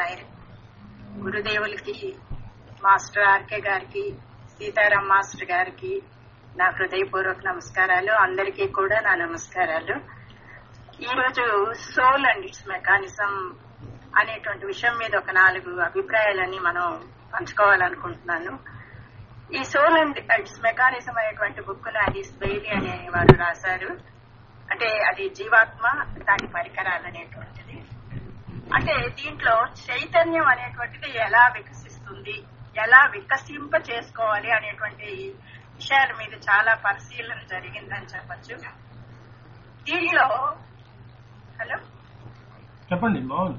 Sai గురుదేవులకి master RK గారికి Sitaram master గారికి నా హృదయపూర్వక నమస్కారాలు అందరికీ కూడా నా నమస్కారాలు ఈ రోజు సోల్ అండ్ ఇట్స్ మెకానిజం అనేటువంటి విషయం మీద ఒక నాలుగు అభిప్రాయాలని మనం పంచుకోవాలనుకుంటున్నాను ఈ సోల్ అండ్ ఇట్స్ మెకానిజం అనేటువంటి బుక్ అలీస్ బెయిలీ అనే వారు రాశారు అంటే అది జీవాత్మ దాని పరికరాలు అనేటువంటిది అంటే దీంట్లో చైతన్యం అనేటువంటిది ఎలా వికసిస్తుంది ఎలా వికసింప చేసుకోవాలి అనేటువంటి విషయాల మీద చాలా పరిశీలన జరిగిందని చెప్పచ్చు దీనిలో హలో చెప్పండి బాగుంది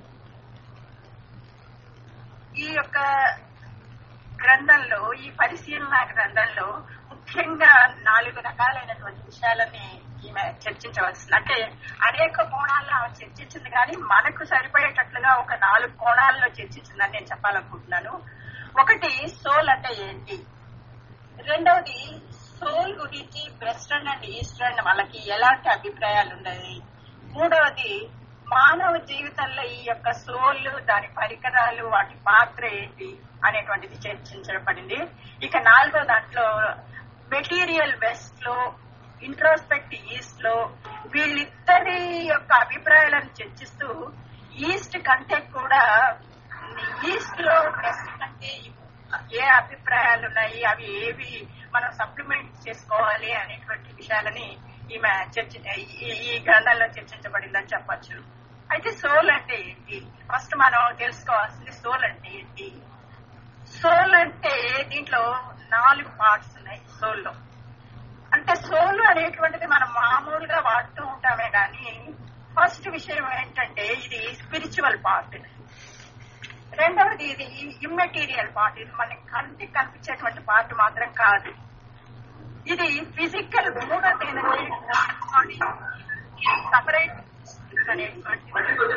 ఈ యొక్క గ్రంథంలో ఈ పరిశీలన గ్రంథంలో ముఖ్యంగా నాలుగు రకాలైనటువంటి విషయాలని ఈమె చర్చించవలసింది అంటే అనేక కోణాల్లో ఆమె చర్చించింది కానీ మనకు సరిపడేటట్లుగా ఒక నాలుగు కోణాల్లో చర్చించిందని నేను చెప్పాలనుకుంటున్నాను ఒకటి సోల్ అంటే ఏంటి రెండవది సోల్ గురించి వెస్ట్రన్ అండ్ ఈస్టర్న్ వాళ్ళకి ఎలాంటి అభిప్రాయాలు ఉన్నాయి మూడవది మానవ జీవితంలో ఈ యొక్క సోల్ దాని పరికరాలు వాటి పాత్ర ఏంటి అనేటువంటిది చర్చించబడింది ఇక నాలుగో దాంట్లో మెటీరియల్ వెస్ట్ లో ఇంట్రోస్పెక్ట్ ఈస్ట్ లో వీళ్ళిద్దరి యొక్క అభిప్రాయాలను చర్చిస్తూ ఈస్ట్ కంటే కూడా ఈస్ట్ లో వెస్ట్ కంటే ఏ అభిప్రాయాలు ఉన్నాయి అవి ఏవి మనం సప్లిమెంట్ చేసుకోవాలి అనేటువంటి విషయాలని ఈమె చర్చ ఈ- ఈ గ్రంథంలో చర్చించబడిందని చెప్పొచ్చు అయితే సోల్ అంటే ఏంటి ఫస్ట్ మనం తెలుసుకోవాల్సింది సోల్ అంటే ఏంటి సోల్ అంటే దీంట్లో నాలుగు పార్ట్స్ ఉన్నాయి సోల్ లో అంటే సోల్ అనేటువంటిది మనం మామూలుగా వాడుతూ ఉంటామే కానీ ఫస్ట్ విషయం ఏంటంటే ఇది స్పిరిచువల్ పార్ట్ రెండవది ఇది ఇమ్మెటీరియల్ పార్ట్ ఇది మనకి కంటికి కనిపించేటువంటి పార్ట్ మాత్రం కాదు ఇది ఫిజికల్ మూడోది ఏంటంటే సపరేట్ అనేటువంటి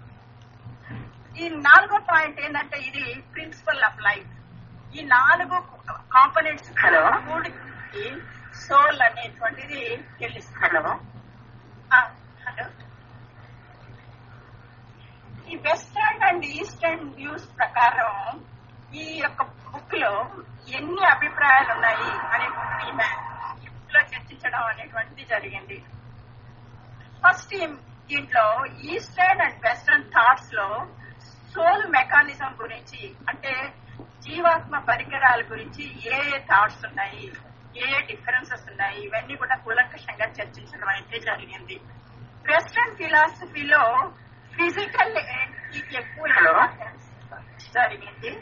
ఈ నాలుగో పాయింట్ ఏంటంటే ఇది ప్రిన్సిపల్ ఆఫ్ లైఫ్ ఈ నాలుగు కాంపనెంట్స్ Hello. కూడికి సోల్ అనేటువంటిది తెలుస్తుంది హలో హలో ఈ వెస్టర్న్ అండ్ ఈస్టర్న్ వ్యూస్ ప్రకారం ఈ యొక్క బుక్ లో ఎన్ని అభిప్రాయాలు ఉన్నాయి అనేటువంటి ఈమె ఈ బుక్ లో చర్చించడం అనేటువంటిది జరిగింది ఫస్ట్ దీంట్లో ఈస్టర్న్ అండ్ వెస్టర్న్ థాట్స్ లో సోల్ మెకానిజం గురించి అంటే జీవాత్మ పరికరాల గురించి ఏ ఏ థాట్స్ ఉన్నాయి ఏ ఏ డిఫరెన్సెస్ ఉన్నాయి ఇవన్నీ కూడా కూలంకషంగా చర్చించడం అయితే జరిగింది వెస్టర్న్ ఫిలాసఫీలో ఫిజికల్ ఎక్కువ Hello. importance జరిగింది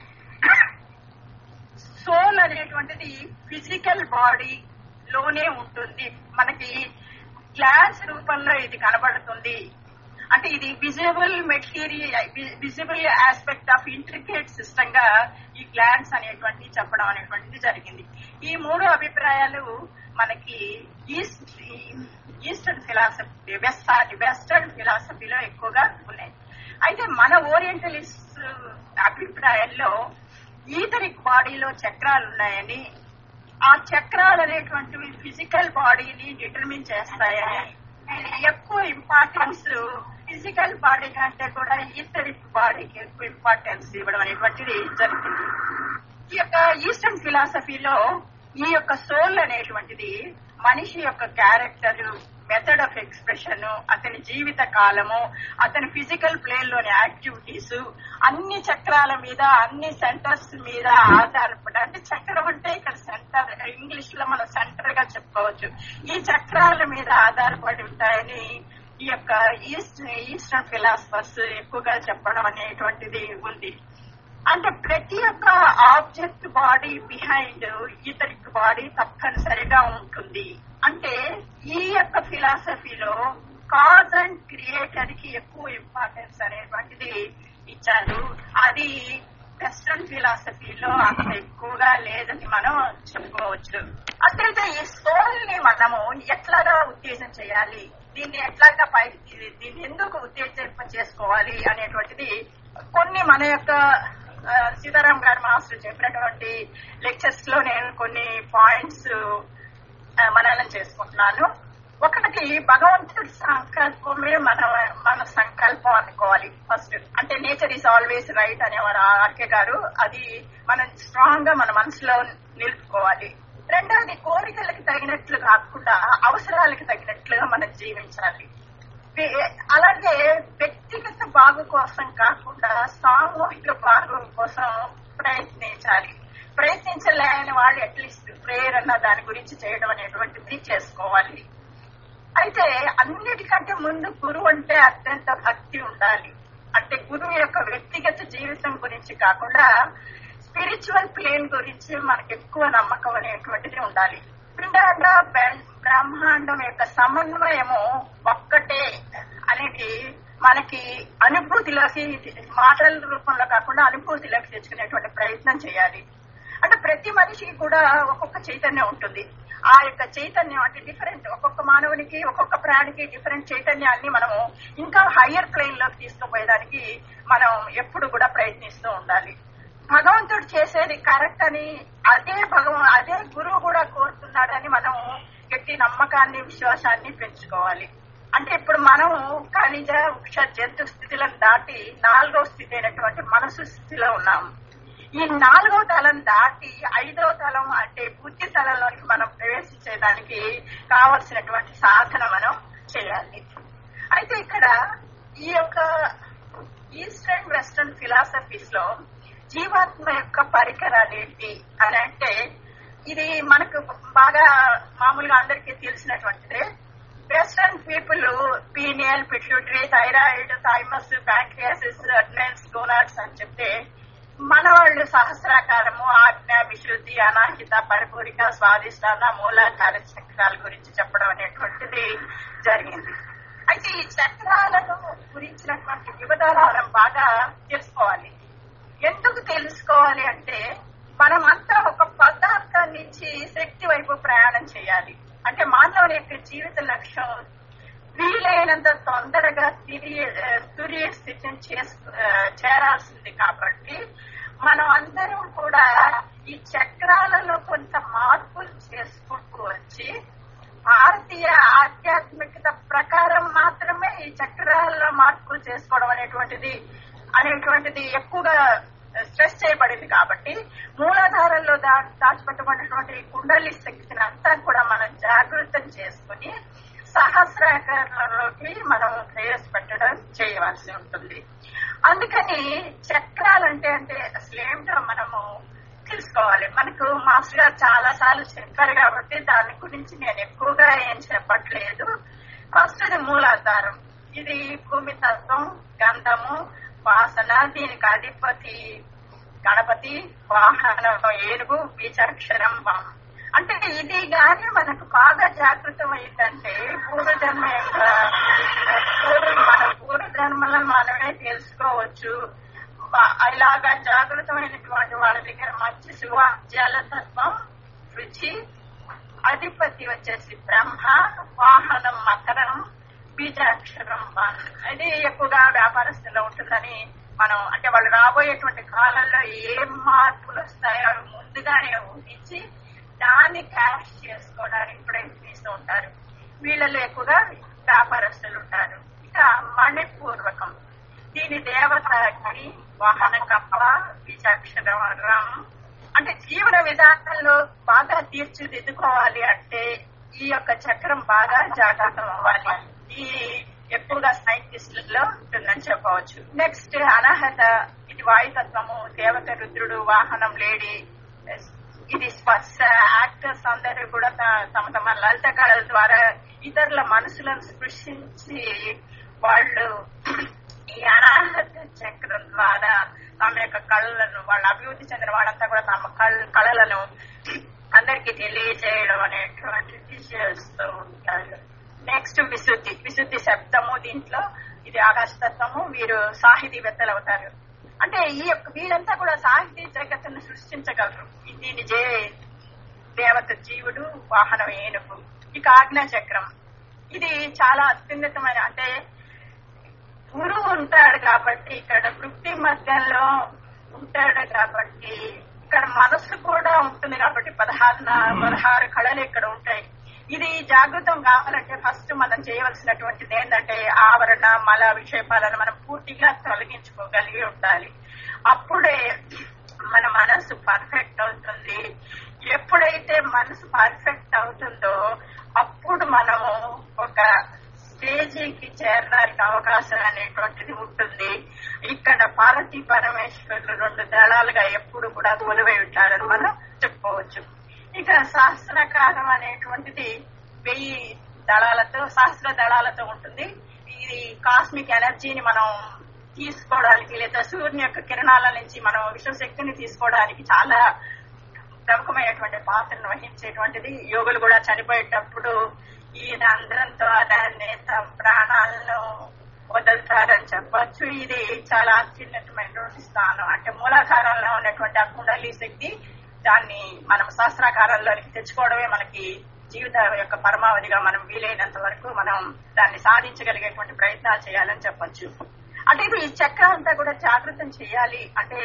సోల్ అనేటువంటిది ఫిజికల్ బాడీ లోనే ఉంటుంది మనకి గ్లాస్ రూపంలో ఇది కనబడుతుంది అంటే ఇది visible material visible aspect of intricate system గా ఈ గ్లాన్స్ అనేటువంటి చెప్పడం అనేటువంటిది జరిగింది ఈ మూడు అభిప్రాయాలు మనకి east eastern philosophy west sorry western ఫిలాసఫీలో ఎక్కువగా ఉన్నాయి అయితే మన ఓరియంటలిస్ట్ అభిప్రాయంలో ఈథరిక్ బాడీలో చక్రాలు ఉన్నాయని ఆ చక్రాలు అనేటువంటివి ఫిజికల్ బాడీని డిటర్మిన్ చేస్తాయని ఎక్కువ ఇంపార్టెన్స్ ఫిజికల్ బాడీ కంటే కూడా ఈథరిక్ బాడీకి ఎక్కువ ఇంపార్టెన్స్ ఇవ్వడం అనేటువంటిది జరిగింది ఈ యొక్క ఈస్టర్న్ ఫిలాసఫీలో ఈ యొక్క సోల్ అనేటువంటిది మనిషి యొక్క క్యారెక్టర్ మెథడ్ ఆఫ్ ఎక్స్ప్రెషన్ అతని జీవిత కాలము అతని ఫిజికల్ ప్లేన్ లోని యాక్టివిటీస్ అన్ని చక్రాల మీద అన్ని సెంటర్స్ మీద ఆధారపడి అంటే చక్రం అంటే ఇక్కడ సెంటర్ ఇంగ్లీష్ లో మనం సెంటర్ గా చెప్పుకోవచ్చు ఈ చక్రాల మీద ఆధారపడి ఉంటాయని ఈ యొక్క ఈస్ట్ ఈస్టర్న్ ఫిలాసఫర్స్ ఎక్కువగా చెప్పడం అనేటువంటిది ఉంది అంటే ప్రతి ఒక్క ఆబ్జెక్ట్ బాడీ బిహైండ్ ఇతరికి బాడీ తప్పనిసరిగా ఉంటుంది అంటే ఈ యొక్క ఫిలాసఫీలో కాజ్ అండ్ క్రియేటర్ కి ఎక్కువ ఇంపార్టెన్స్ అనేటువంటిది ఇచ్చారు అది వెస్ట్రన్ ఫిలాసఫీలో అంత ఎక్కువగా లేదని మనం చెప్పుకోవచ్చు అట్లయితే ఈ సోల్ ని మనము ఎట్లాగా ఉత్తేజం చేయాలి దీన్ని ఎట్లాగా పైకి తీ- దీన్ని ఎందుకు ఉత్తేజింప చేసుకోవాలి అనేటువంటిది కొన్ని మన యొక్క ఆ, సీతారాం గారు మాస్టర్ చెప్పినటువంటి లెక్చర్స్ లో నేను కొన్ని పాయింట్స్ మననం చేసుకుంటున్నాను ఒకటి భగవంతుడి సంకల్పమే మన మన సంకల్పం అనుకోవాలి ఫస్ట్ అంటే నేచర్ ఈస్ ఆల్వేస్ రైట్ అనేవారు ఆర్కే గారు అది మనం స్ట్రాంగ్ గా మన మనసులో నిలుపుకోవాలి రెండవది కోరికలకు తగినట్లు కాకుండా అవసరాలకు తగినట్లుగా మనం జీవించాలి వే- అలాగే వ్యక్తిగత బాగు కోసం కాకుండా సామూహిక బాగు కోసం ప్రయత్నించాలి ప్రయత్నించలేని వాళ్ళు అట్లీస్ట్ ప్రేయర్ అన్న దాని గురించి చేయడం అనేటువంటిది చేసుకోవాలి అయితే అన్నిటికంటే ముందు గురువు అంటే అత్యంత భక్తి ఉండాలి అంటే గురువు యొక్క వ్యక్తిగత జీవితం గురించి కాకుండా స్పిరిచువల్ ప్లేన్ గురించి మనకు ఎక్కువ నమ్మకం అనేటువంటిది ఉండాలి పిండాండ బె- బ్రహ్మాండం యొక్క సమన్వయము ఒక్కటే అనేది మనకి అనుభూతిలోకి మాటల రూపంలో కాకుండా అనుభూతిలోకి తెచ్చుకునేటువంటి ప్రయత్నం చేయాలి అంటే ప్రతి మనిషికి కూడా ఒక్కొక్క చైతన్యం ఉంటుంది ఆ యొక్క చైతన్యం అంటే డిఫరెంట్ ఒక్కొక్క మానవునికి ఒక్కొక్క ప్రాణికి డిఫరెంట్ చైతన్యాన్ని మనము ఇంకా హయ్యర్ ప్లేన్ లోకి తీసుకుపోయేదానికి మనం ఎప్పుడు కూడా ప్రయత్నిస్తూ ఉండాలి భగవంతుడు చేసేది కరెక్ట్ అని అదే భగవ అదే గురువు కూడా కోరుతున్నాడని మనం గట్టి నమ్మకాన్ని విశ్వాసాన్ని పెంచుకోవాలి అంటే ఇప్పుడు మనం ఖనిజ వృక్ష జంతు స్థితులను దాటి నాలుగో స్థితి అయినటువంటి మనసు స్థితిలో ఉన్నాము ఈ నాలుగో తలం దాటి ఐదో తలం అంటే బుద్ధి తలంలోకి మనం ప్రవేశించేదానికి కావలసినటువంటి సాధన మనం చేయాలి అయితే ఇక్కడ ఈ యొక్క ఈస్టర్న్ వెస్టర్న్ ఫిలాసఫీస్ లో జీవాత్మ యొక్క పరికరాలు ఏంటి అని అంటే ఇది మనకు బాగా మామూలుగా అందరికీ తెలిసినటువంటిదే western people pineal pituitary thyroid thymus pancreas adrenals gonads అని చెప్తే మన వాళ్ళు సహస్రాకారము ఆజ్ఞ విశుద్ధి అనాహిత పరిపూరిక స్వాదిష్టాన మూలాధార చక్రాల గురించి చెప్పడం అనేటువంటిది జరిగింది అయితే ఈ చక్రాలను గురించినటువంటి వివరాలు మనం బాగా తెలుసుకోవాలి ఎందుకు తెలుసుకోవాలి అంటే మనం అంతా ఒక పదార్థం నుంచి శక్తి వైపు ప్రయాణం చేయాలి అంటే మానవుని యొక్క జీవిత లక్ష్యం వీలైనంత తొందరగా తిరిగి ఆ, తురియ స్థితిని చేసు ఆ, చేరాల్సింది కాబట్టి మనం అందరం కూడా ఈ చక్రాలలో కొంత మార్పులు చేసుకుంటూ వచ్చి భారతీయ ఆధ్యాత్మికత ప్రకారం మాత్రమే ఈ చక్రాల్లో మార్పులు చేసుకోవడం అనేటువంటిది అనేటువంటిది ఎక్కువగా స్ట్రెస్ చేయబడింది కాబట్టి మూలాధారంలో దా దాచిపెట్టబడినటువంటి కుండలి శక్తిని అంతా కూడా మనం జాగృతం చేసుకుని సహస్రాకారంలోకి మనం ప్రవేశపెట్టడం చేయవలసి ఉంటుంది అందుకని చక్రాలంటే అంటే అసలు ఏమిటో మనము తెలుసుకోవాలి మనకు మాస్టర్ గారు చాలా సార్లు చెప్పారు కాబట్టి దాని గురించి నేను ఎక్కువగా ఏం చెప్పట్లేదు ఫస్ట్ ఇది మూలాధారం ఇది భూమి తత్వం గంధము వాసన దీనికి అధిపతి గణపతి వాహనం ఏనుగు బీజాక్షరం వామం అంటే ఇది గాని మనకు బాగా జాగృతం అయిందంటే పూర్వజన్మ యొక్క పూర్వ మన పూర్వజన్మలను మనమే తెలుసుకోవచ్చు వా- ఇలాగా జాగృతమైనటువంటి వాళ్ళ దగ్గర మంచి శివ జలతత్వం రుచి అధిపతి వచ్చేసి బ్రహ్మ వాహనం మకరం బీజాక్షరం వాహనం. ఇది ఎక్కువగా వ్యాపారస్తుల్లో ఉంటుందని మనం అంటే వాళ్ళు రాబోయేటువంటి కాలంలో ఏం మార్పులు వస్తాయో అవి ముందుగానే ఊహించి దాన్ని క్యాష్ చేసుకోవడానికి ప్రయత్నిస్తూ ఉంటారు వీళ్ళలో ఎక్కువగా వ్యాపారస్తులు ఉంటారు ఇక మణిపూర్వకం దీని దేవత అగ్ని వాహన కప్ప బీజాక్షరం రం అంటే జీవన విధానంలో బాగా తీర్చిదిద్దుకోవాలి అంటే ఈ యొక్క చక్రం బాగా జాగ్రత్తం అవ్వాలి ఈ ఎక్కువగా సైంటిస్టులలో ఉంటుందని చెప్పవచ్చు నెక్స్ట్ అనాహత ఇది వాయుతత్వము దేవత రుద్రుడు వాహనం లేడి ఇది స్పర్శ యాక్టర్స్ అందరూ కూడా త- తమ తమ లలిత కళల ద్వారా ఇతరుల మనసులను స్పృశించి వాళ్ళు ఈ అనాహత చక్రం ద్వారా తమ యొక్క కళలను వాళ్ళ అభివృద్ధి చెందిన వాళ్ళంతా కూడా తమ కళ- కళలను అందరికీ తెలియజేయడం అనేటువంటిది చేస్తూ ఉంటారు నెక్స్ట్ విశుద్ధి విశుద్ధి శబ్దము దీంట్లో ఇది ఆకాశతత్వము వీరు సాహితీవేత్తలు అవుతారు అంటే ఈ యొక్క వీరంతా కూడా సాహితీ జగత్తును సృష్టించగలరు దీని జే దేవత జీవుడు వాహనం ఏనుగు ఇక ఆజ్ఞా చక్రం ఇది చాలా అత్యున్నతమైన అంటే గురువు ఉంటాడు కాబట్టి ఇక్కడ వృత్తి మధ్యంలో ఉంటాడు కాబట్టి ఇక్కడ మనస్సు కూడా ఉంటుంది కాబట్టి పదహారు నా- పదహారు కళలు ఇక్కడ ఉంటాయి ఇది జాగృతం కావాలంటే ఫస్ట్ మనం చేయవలసినటువంటిది ఏంటంటే ఆవరణ మల విక్షేపాలను మనం పూర్తిగా తొలగించుకోగలిగి ఉండాలి అప్పుడే మన మనసు పర్ఫెక్ట్ అవుతుంది ఎప్పుడైతే మనసు పర్ఫెక్ట్ అవుతుందో అప్పుడు మనము ఒక స్టేజీకి చేరడానికి అవకాశం అనేటువంటిది ఉంటుంది ఇక్కడ పార్వతీ పరమేశ్వరులు రెండు దళాలుగా ఎప్పుడు కూడా కొలువై ఉంటారని మనం చెప్పుకోవచ్చు ఇక సహస్రకారం అనేటువంటిది వెయ్యి దళాలతో సహస్ర దళాలతో ఉంటుంది ఇది కాస్మిక్ ఎనర్జీని మనం తీసుకోవడానికి లేదా సూర్యుని యొక్క కిరణాల నుంచి మనం విశ్వశక్తిని తీసుకోవడానికి చాలా ప్రముఖమైనటువంటి పాత్రను వహించేటువంటిది యోగులు కూడా చనిపోయేటప్పుడు ఈయన అందరంతో దాన్ని తమ ప్రాణాలను వదులుతారని చెప్పొచ్చు ఇది చాలా అత్యున్నతమైనటువంటి స్థానం అంటే మూలాధారంలో ఉన్నటువంటి ఆ కుండలి శక్తి దాన్ని మనం శాస్త్రాకారంలోనికి తెచ్చుకోవడమే మనకి జీవిత యొక్క పరమావధిగా మనం వీలైనంత వరకు మనం దాన్ని సాధించగలిగేటువంటి ప్రయత్నాలు చేయాలని చెప్పొచ్చు అంటే ఇప్పుడు ఈ చక్రం అంతా కూడా జాగృతం చేయాలి అంటే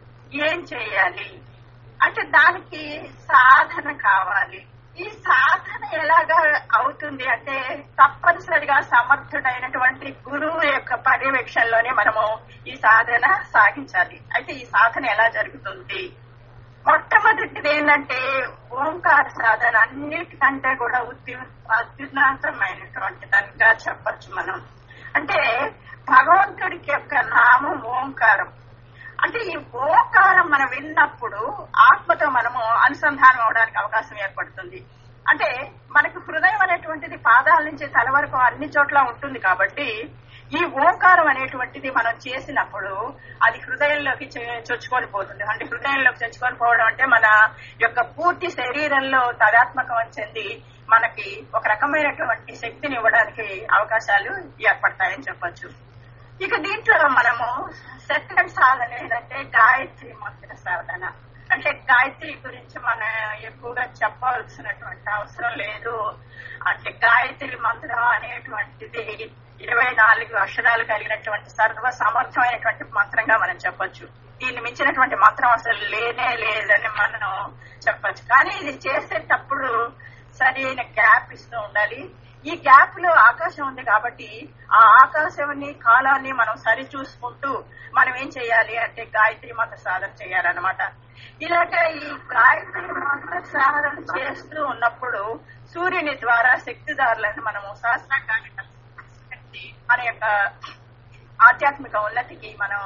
ఏం చేయాలి అంటే దానికి సాధన కావాలి ఈ సాధన ఎలాగా అవుతుంది అంటే తప్పనిసరిగా సమర్థుడైనటువంటి గురువు యొక్క పర్యవేక్షణలోనే మనము ఈ సాధన సాగించాలి అయితే ఈ సాధన ఎలా జరుగుతుంది మొట్టమొదటిది ఏంటంటే ఓంకార సాధన అన్నిటికంటే కూడా ఉత్తి అత్యున్నతమైనటువంటి దానిగా చెప్పచ్చు మనం అంటే భగవంతుడికి యొక్క నామం ఓంకారం అంటే ఈ ఓంకారం మనం విన్నప్పుడు ఆత్మతో మనము అనుసంధానం అవడానికి అవకాశం ఏర్పడుతుంది అంటే మనకు హృదయం అనేటువంటిది పాదాల నుంచి తల వరకు అన్ని చోట్ల ఉంటుంది కాబట్టి ఈ ఓంకారం అనేటువంటిది మనం చేసినప్పుడు అది హృదయంలోకి చే- చొచ్చుకొని పోతుంది అంటే హృదయంలోకి చొచ్చుకొని పోవడం అంటే మన యొక్క పూర్తి శరీరంలో తదాత్మకం చెంది మనకి ఒక రకమైనటువంటి శక్తిని ఇవ్వడానికి అవకాశాలు ఏర్పడతాయని చెప్పొచ్చు ఇక దీంట్లో మనము సెకండ్ సాధన ఏంటంటే గాయత్రి మంత్ర సాధన అంటే గాయత్రి గురించి మనం ఎక్కువగా చెప్పాల్సినటువంటి అవసరం లేదు అంటే గాయత్రి మంత్రం అనేటువంటిది ఇరవై నాలుగు అక్షరాలు కలిగినటువంటి సర్వ సమర్థమైనటువంటి మంత్రంగా మనం చెప్పొచ్చు దీన్ని మించినటువంటి మంత్రం అసలు లేనే లేదని మనం చెప్పొచ్చు కానీ ఇది చేసేటప్పుడు సరైన గ్యాప్ ఇస్తూ ఉండాలి ఈ గ్యాప్ లో ఆకాశం ఉంది కాబట్టి ఆ ఆకాశాన్ని కాలాన్ని మనం సరి చూసుకుంటూ మనం ఏం చేయాలి అంటే గాయత్రి మంత్ర సాధన చేయాలన్నమాట ఇలాగ ఈ గాయత్రి మంత్ర సాధన చేస్తూ ఉన్నప్పుడు సూర్యుని ద్వారా శక్తిదారులను మనము శాస్త్రాంగాన్ని కలిసి మన యొక్క ఆధ్యాత్మిక ఉన్నతికి మనం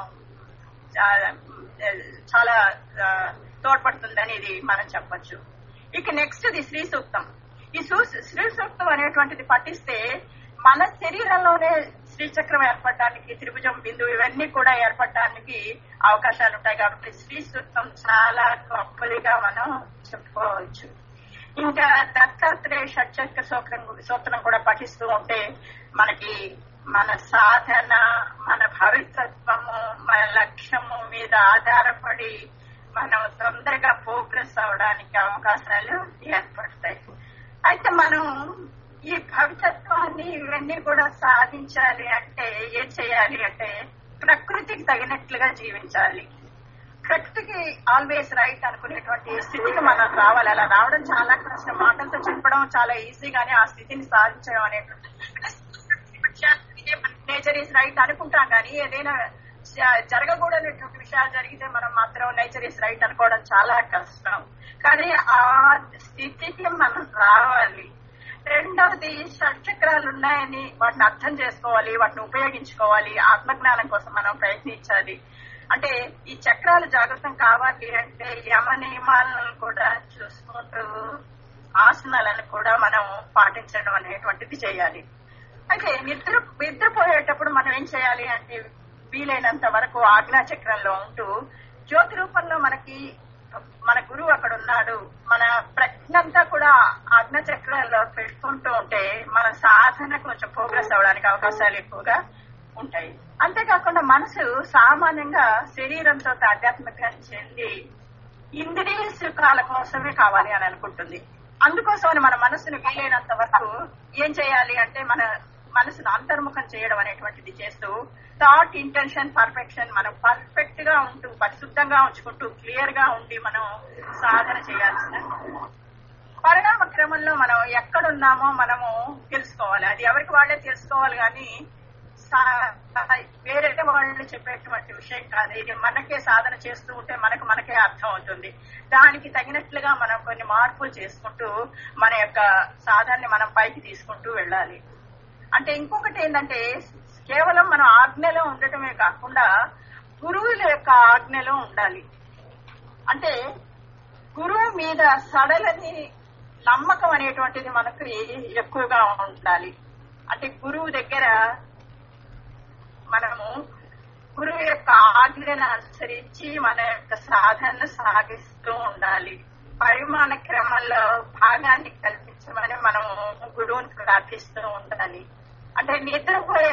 చా- చాలా ఆ, తోడ్పడుతుందని ఇది మనం చెప్పొచ్చు ఇక నెక్స్ట్ ది శ్రీ సూక్తం ఈ సూ- శ్రీ సూక్తం అనేటువంటిది పఠిస్తే మన శరీరంలోనే శ్రీచక్రం ఏర్పడడానికి త్రిభుజం బిందువు ఇవన్నీ కూడా ఏర్పడడానికి అవకాశాలు ఉంటాయి కాబట్టి శ్రీ సూక్తం చాలా గొప్పదిగా మనం చెప్పుకోవచ్చు ఇంకా దత్తాత్రేయ షట్చక్ర సూత్రం సూత్రం కూడా పఠిస్తూ ఉంటే మనకి మన సాధన మన భవితత్వము మన లక్ష్యము మీద ఆధారపడి మనం తొందరగా ప్రోగ్రెస్ అవడానికి అవకాశాలు ఏర్పడతాయి అయితే మనం ఈ భవితత్వాన్ని ఇవన్నీ కూడా సాధించాలి అంటే ఏం చేయాలి అంటే ప్రకృతికి తగినట్లుగా జీవించాలి ప్రకృతికి ఆల్వేస్ రైట్ అనుకునేటువంటి స్థితికి మనం రావాలి అలా రావడం చాలా కష్టం మాటలతో చెప్పడం చాలా ఈజీగానే ఆ స్థితిని సాధించడం అనేటువంటి నేచర్ ఈస్ రైట్ అనుకుంటాం కానీ ఏదైనా జ- జరగకూడనటువంటి విషయాలు జరిగితే మనం మాత్రం నేచర్ ఈస్ రైట్ అనుకోవడం చాలా కష్టం కానీ ఆ స్థితికి మనం రావాలి రెండవది షట్చక్రాలు ఉన్నాయని వాటిని అర్థం చేసుకోవాలి వాటిని ఉపయోగించుకోవాలి ఆత్మజ్ఞానం కోసం మనం ప్రయత్నించాలి అంటే ఈ చక్రాలు జాగ్రత్తం కావాలి అంటే యమ నియమాలను కూడా చూసుకుంటూ ఆసనాలను కూడా మనం పాటించడం అనేటువంటిది చేయాలి అయితే నిద్ర నిద్రపోయేటప్పుడు మనం ఏం చేయాలి అంటే వీలైనంత వరకు ఆజ్ఞా చక్రంలో ఉంటూ జ్యోతి రూపంలో మనకి మన గురువు అక్కడ ఉన్నాడు మన ప్రజ్ఞంతా కూడా ఆజ్ఞా చక్రంలో పెట్టుకుంటూ ఉంటే మన సాధన కొంచెం ప్రోగ్రెస్ అవడానికి అవకాశాలు ఎక్కువగా ఉంటాయి అంతేకాకుండా మనసు సామాన్యంగా శరీరంతో ఆధ్యాత్మికంగా చెంది ఇంద్రియ సుఖాల కోసమే కావాలి అని అనుకుంటుంది అందుకోసమని మన మనసును వీలైనంత వరకు ఏం చేయాలి అంటే మన మనసును అంతర్ముఖం చేయడం అనేటువంటిది చేస్తూ థాట్ ఇంటెన్షన్ పర్ఫెక్షన్ మనం పర్ఫెక్ట్ గా ఉంటూ పరిశుద్ధంగా ఉంచుకుంటూ క్లియర్ గా ఉండి మనం సాధన చేయాల్సిన పరిణామ క్రమంలో మనం ఎక్కడున్నామో మనము తెలుసుకోవాలి అది ఎవరికి వాళ్ళే తెలుసుకోవాలి కానీ సా- వేరే వాళ్ళు చెప్పేటువంటి విషయం కాదు ఇది మనకే సాధన చేస్తూ ఉంటే మనకు మనకే అర్థం అవుతుంది దానికి తగినట్లుగా మనం కొన్ని మార్పులు చేసుకుంటూ మన యొక్క సాధనని మనం పైకి తీసుకుంటూ వెళ్ళాలి అంటే ఇంకొకటి ఏంటంటే కేవలం మనం ఆజ్ఞలో ఉండటమే కాకుండా గురువుల యొక్క ఆజ్ఞలో ఉండాలి అంటే గురువు మీద సడలని నమ్మకం అనేటువంటిది మనకు ఎక్కువగా ఉండాలి అంటే గురువు దగ్గర మనము గురువు యొక్క ఆజ్ఞను అనుసరించి మన యొక్క సాధనను సాగిస్తూ ఉండాలి పరిమాణ క్రమంలో భాగాన్ని కల్పించమని మనము గురువుని ప్రార్థిస్తూ ఉండాలి అంటే నిద్రపోయే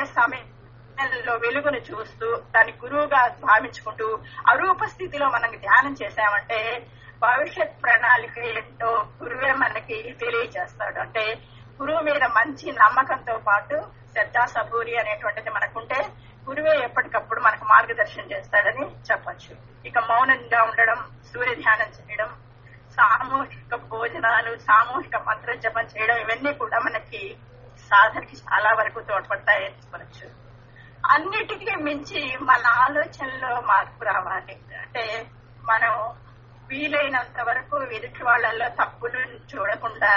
సమయంలో వెలుగును చూస్తూ దాని గురువుగా భావించుకుంటూ అరూప స్థితిలో మనం ధ్యానం చేశామంటే భవిష్యత్ ప్రణాళిక ఏంటో గురువే మనకి తెలియజేస్తాడు అంటే గురువు మీద మంచి నమ్మకంతో పాటు శ్రద్ధా సబూరి అనేటువంటిది మనకుంటే గురువే ఎప్పటికప్పుడు మనకు మార్గదర్శనం చేస్తాడని చెప్పొచ్చు ఇక మౌనంగా ఉండడం సూర్య ధ్యానం చేయడం సామూహిక భోజనాలు సామూహిక మంత్ర జపం చేయడం ఇవన్నీ కూడా మనకి సాధనకి చాలా వరకు తోడ్పడతాయని చెప్పవచ్చు అన్నిటికీ మించి మన ఆలోచనలో మార్పు రావాలి అంటే మనం వీలైనంత వరకు ఎదుటి వాళ్ళల్లో తప్పులు చూడకుండా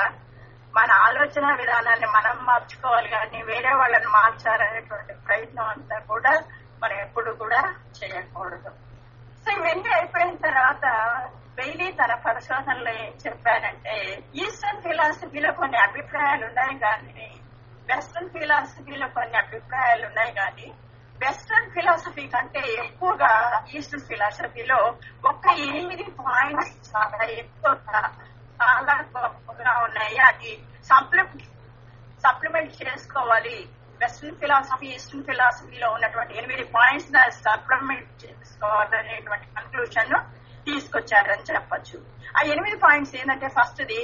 మన ఆలోచన విధానాన్ని మనం మార్చుకోవాలి కానీ వేరే వాళ్ళని మార్చాలనేటువంటి ప్రయత్నం అంతా కూడా మనం ఎప్పుడు కూడా చేయకూడదు సో ఇవన్నీ అయిపోయిన తర్వాత బెయిలీ తన పరిశోధనలో ఏం చెప్పారంటే ఈస్టర్న్ ఫిలాసఫీలో కొన్ని అభిప్రాయాలు ఉన్నాయి కానీ వెస్ట్రన్ ఫిలాసఫీలో కొన్ని అభిప్రాయాలు ఉన్నాయి కానీ వెస్ట్రన్ ఫిలాసఫీ కంటే ఎక్కువగా ఈస్టర్న్ ఫిలాసఫీలో ఒక ఎనిమిది పాయింట్స్ చాలా ఎక్కువగా చాలా గొప్పగా ఉన్నాయి అది సప్లిమెంట్ సప్లిమెంట్ చేసుకోవాలి వెస్ట్రన్ ఫిలాసఫీ ఈస్టర్న్ ఫిలాసఫీలో ఉన్నటువంటి ఎనిమిది పాయింట్స్ సప్లిమెంట్ చేసుకోవాలనేటువంటి కన్క్లూషన్ తీసుకొచ్చారని చెప్పొచ్చు ఆ ఎనిమిది పాయింట్స్ ఏంటంటే ఫస్ట్ది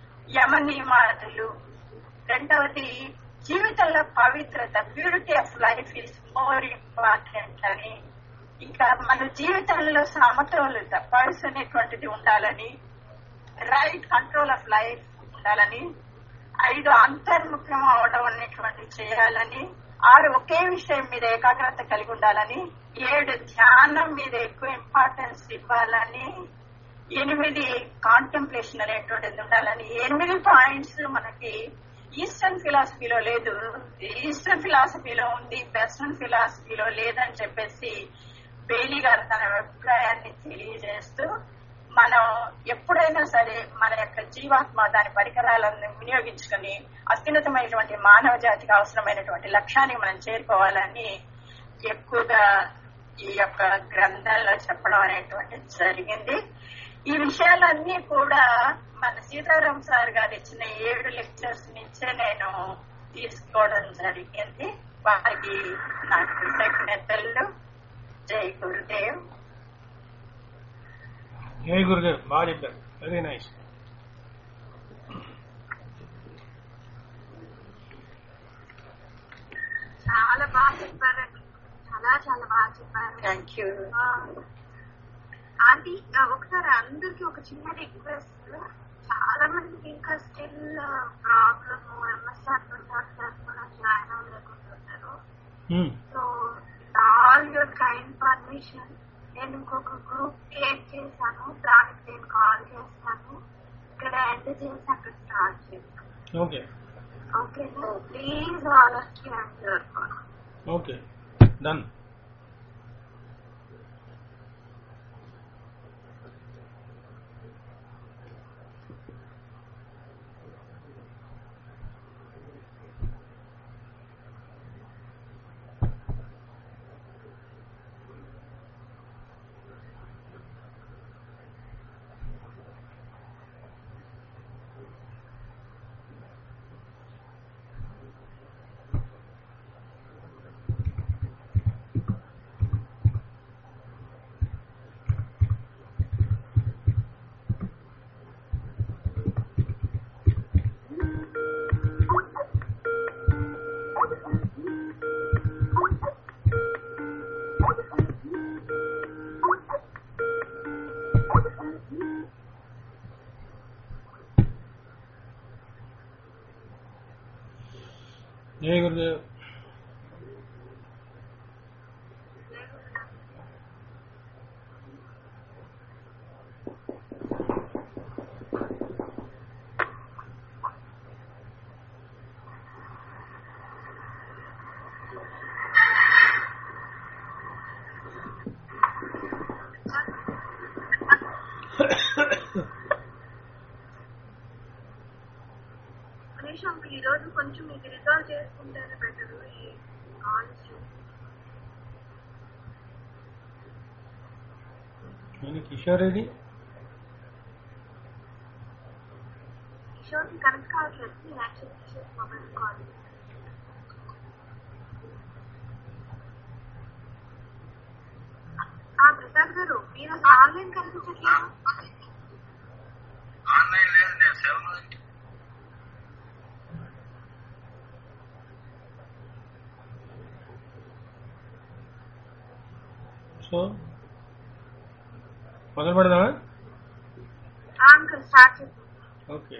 యమ నియమాలు రెండవది జీవితంలో పవిత్రత beauty of life is more important అని ఇంకా మన జీవితంలో సమతౌలత పర్స్ అనేటువంటిది ఉండాలని రైట్ కంట్రోల్ ఆఫ్ లైఫ్ ఉండాలని ఐదు అంతర్ముఖ్యం అవడం అనేటువంటి చేయాలని ఆరు ఒకే విషయం మీద ఏకాగ్రత కలిగి ఉండాలని ఏడు ధ్యానం మీద ఎక్కువ ఇంపార్టెన్స్ ఇవ్వాలని ఎనిమిది కాంటెంప్లేషన్ అనేటువంటిది ఉండాలని ఎనిమిది పాయింట్స్ మనకి ఈస్టర్న్ ఫిలాసఫీలో లేదు ఈస్టర్న్ ఫిలాసఫీలో ఉంది వెస్టర్న్ ఫిలాసఫీలో లేదని చెప్పేసి బెయిలీ గారు తన అభిప్రాయాన్ని తెలియజేస్తూ మనం ఎప్పుడైనా సరే మన యొక్క జీవాత్మ దాని పరికరాలను వినియోగించుకొని అత్యున్నతమైనటువంటి మానవ జాతికి అవసరమైనటువంటి లక్ష్యాన్ని మనం చేరుకోవాలని ఎక్కువగా ఈ యొక్క గ్రంథాల్లో చెప్పడం అనేటువంటిది జరిగింది ఈ విషయాలన్నీ కూడా మన సీతారాం సార్ గారు ఇచ్చిన ఏడు లెక్చర్స్ నుంచే నేను తీసుకోవడం జరిగింది వారికి నా కృతజ్ఞతలు జై గురుదేవ్ జై గురుదేవ్ బాగా చెప్పారు వెరీ నైస్ చాలా బాగా చెప్పారండి చాలా చాలా బాగా చెప్పారు థ్యాంక్ యూ ఆ, ఆంటీ ఆ, ఒకసారి అందరికి ఒక చిన్న రిక్వెస్ట్ చాలా మందికి ఇంకా still problem MSR Prasad sir కూడా జాయిన్ అవ్వలేకుంటున్నారు so all your kind permission నేను ఇంకొక గ్రూప్ క్రియేట్ చేశాను దానికి నేను కాల్ చేస్తాను ఇక్కడ ఎండ్ చేసి అక్కడ స్టార్ట్ చేస్తాను okay okay please all of you and your okay done Jai Gurudev నిమిషం ఈ రోజు కొంచెం ఇది రిజాల్వ్ చేసుకుంటేనే బెటర్ ఈ కాల్స్ నేను కిషోర్ ఇది కిషోర్కి కనెక్ట్ కావట్లేదు నేను యాక్చువల్లీ కిషోర్ మొబైల్ కాల్ ఆ ప్రసాద్ గారు మీరు అసలు ఆన్లైన్ కనిపించట్లేదు ఆన్లైన్ లేదు నేను సెవెన్ సో మొదలు పెడదామా అంకుల్ స్టార్ట్ చేసి ఓకే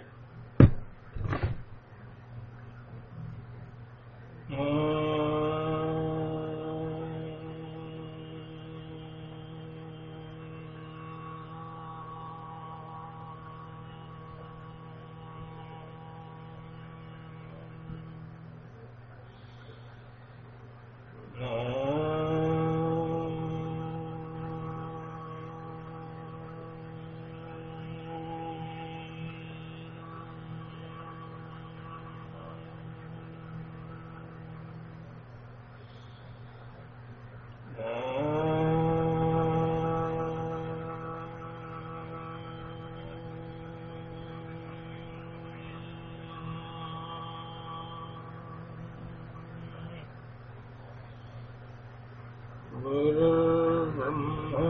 गुरुर्ब्रह्मा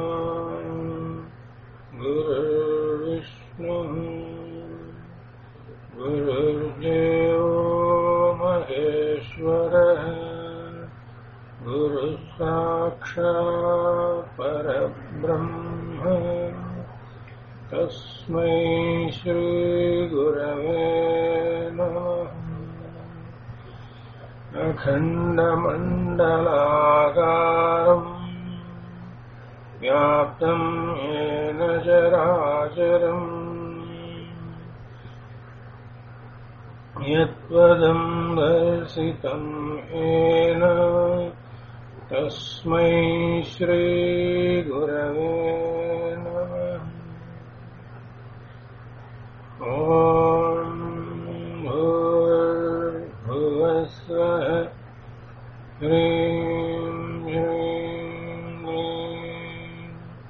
गुरुर्विष्णुः गुरुर्देवो महेश्वरः गुरुः साक्षात् परब्रह्म तस्मै श्रीगुरवे नमः अखण्डमण्डलाकारम् व्याप्तम् येन चराचरम् यत्पदम् दर्शितम् येन तस्मै श्रीगुरवे नमः ॐ भूर्भुवस्वः ह्रीं ह्रीं क्लीं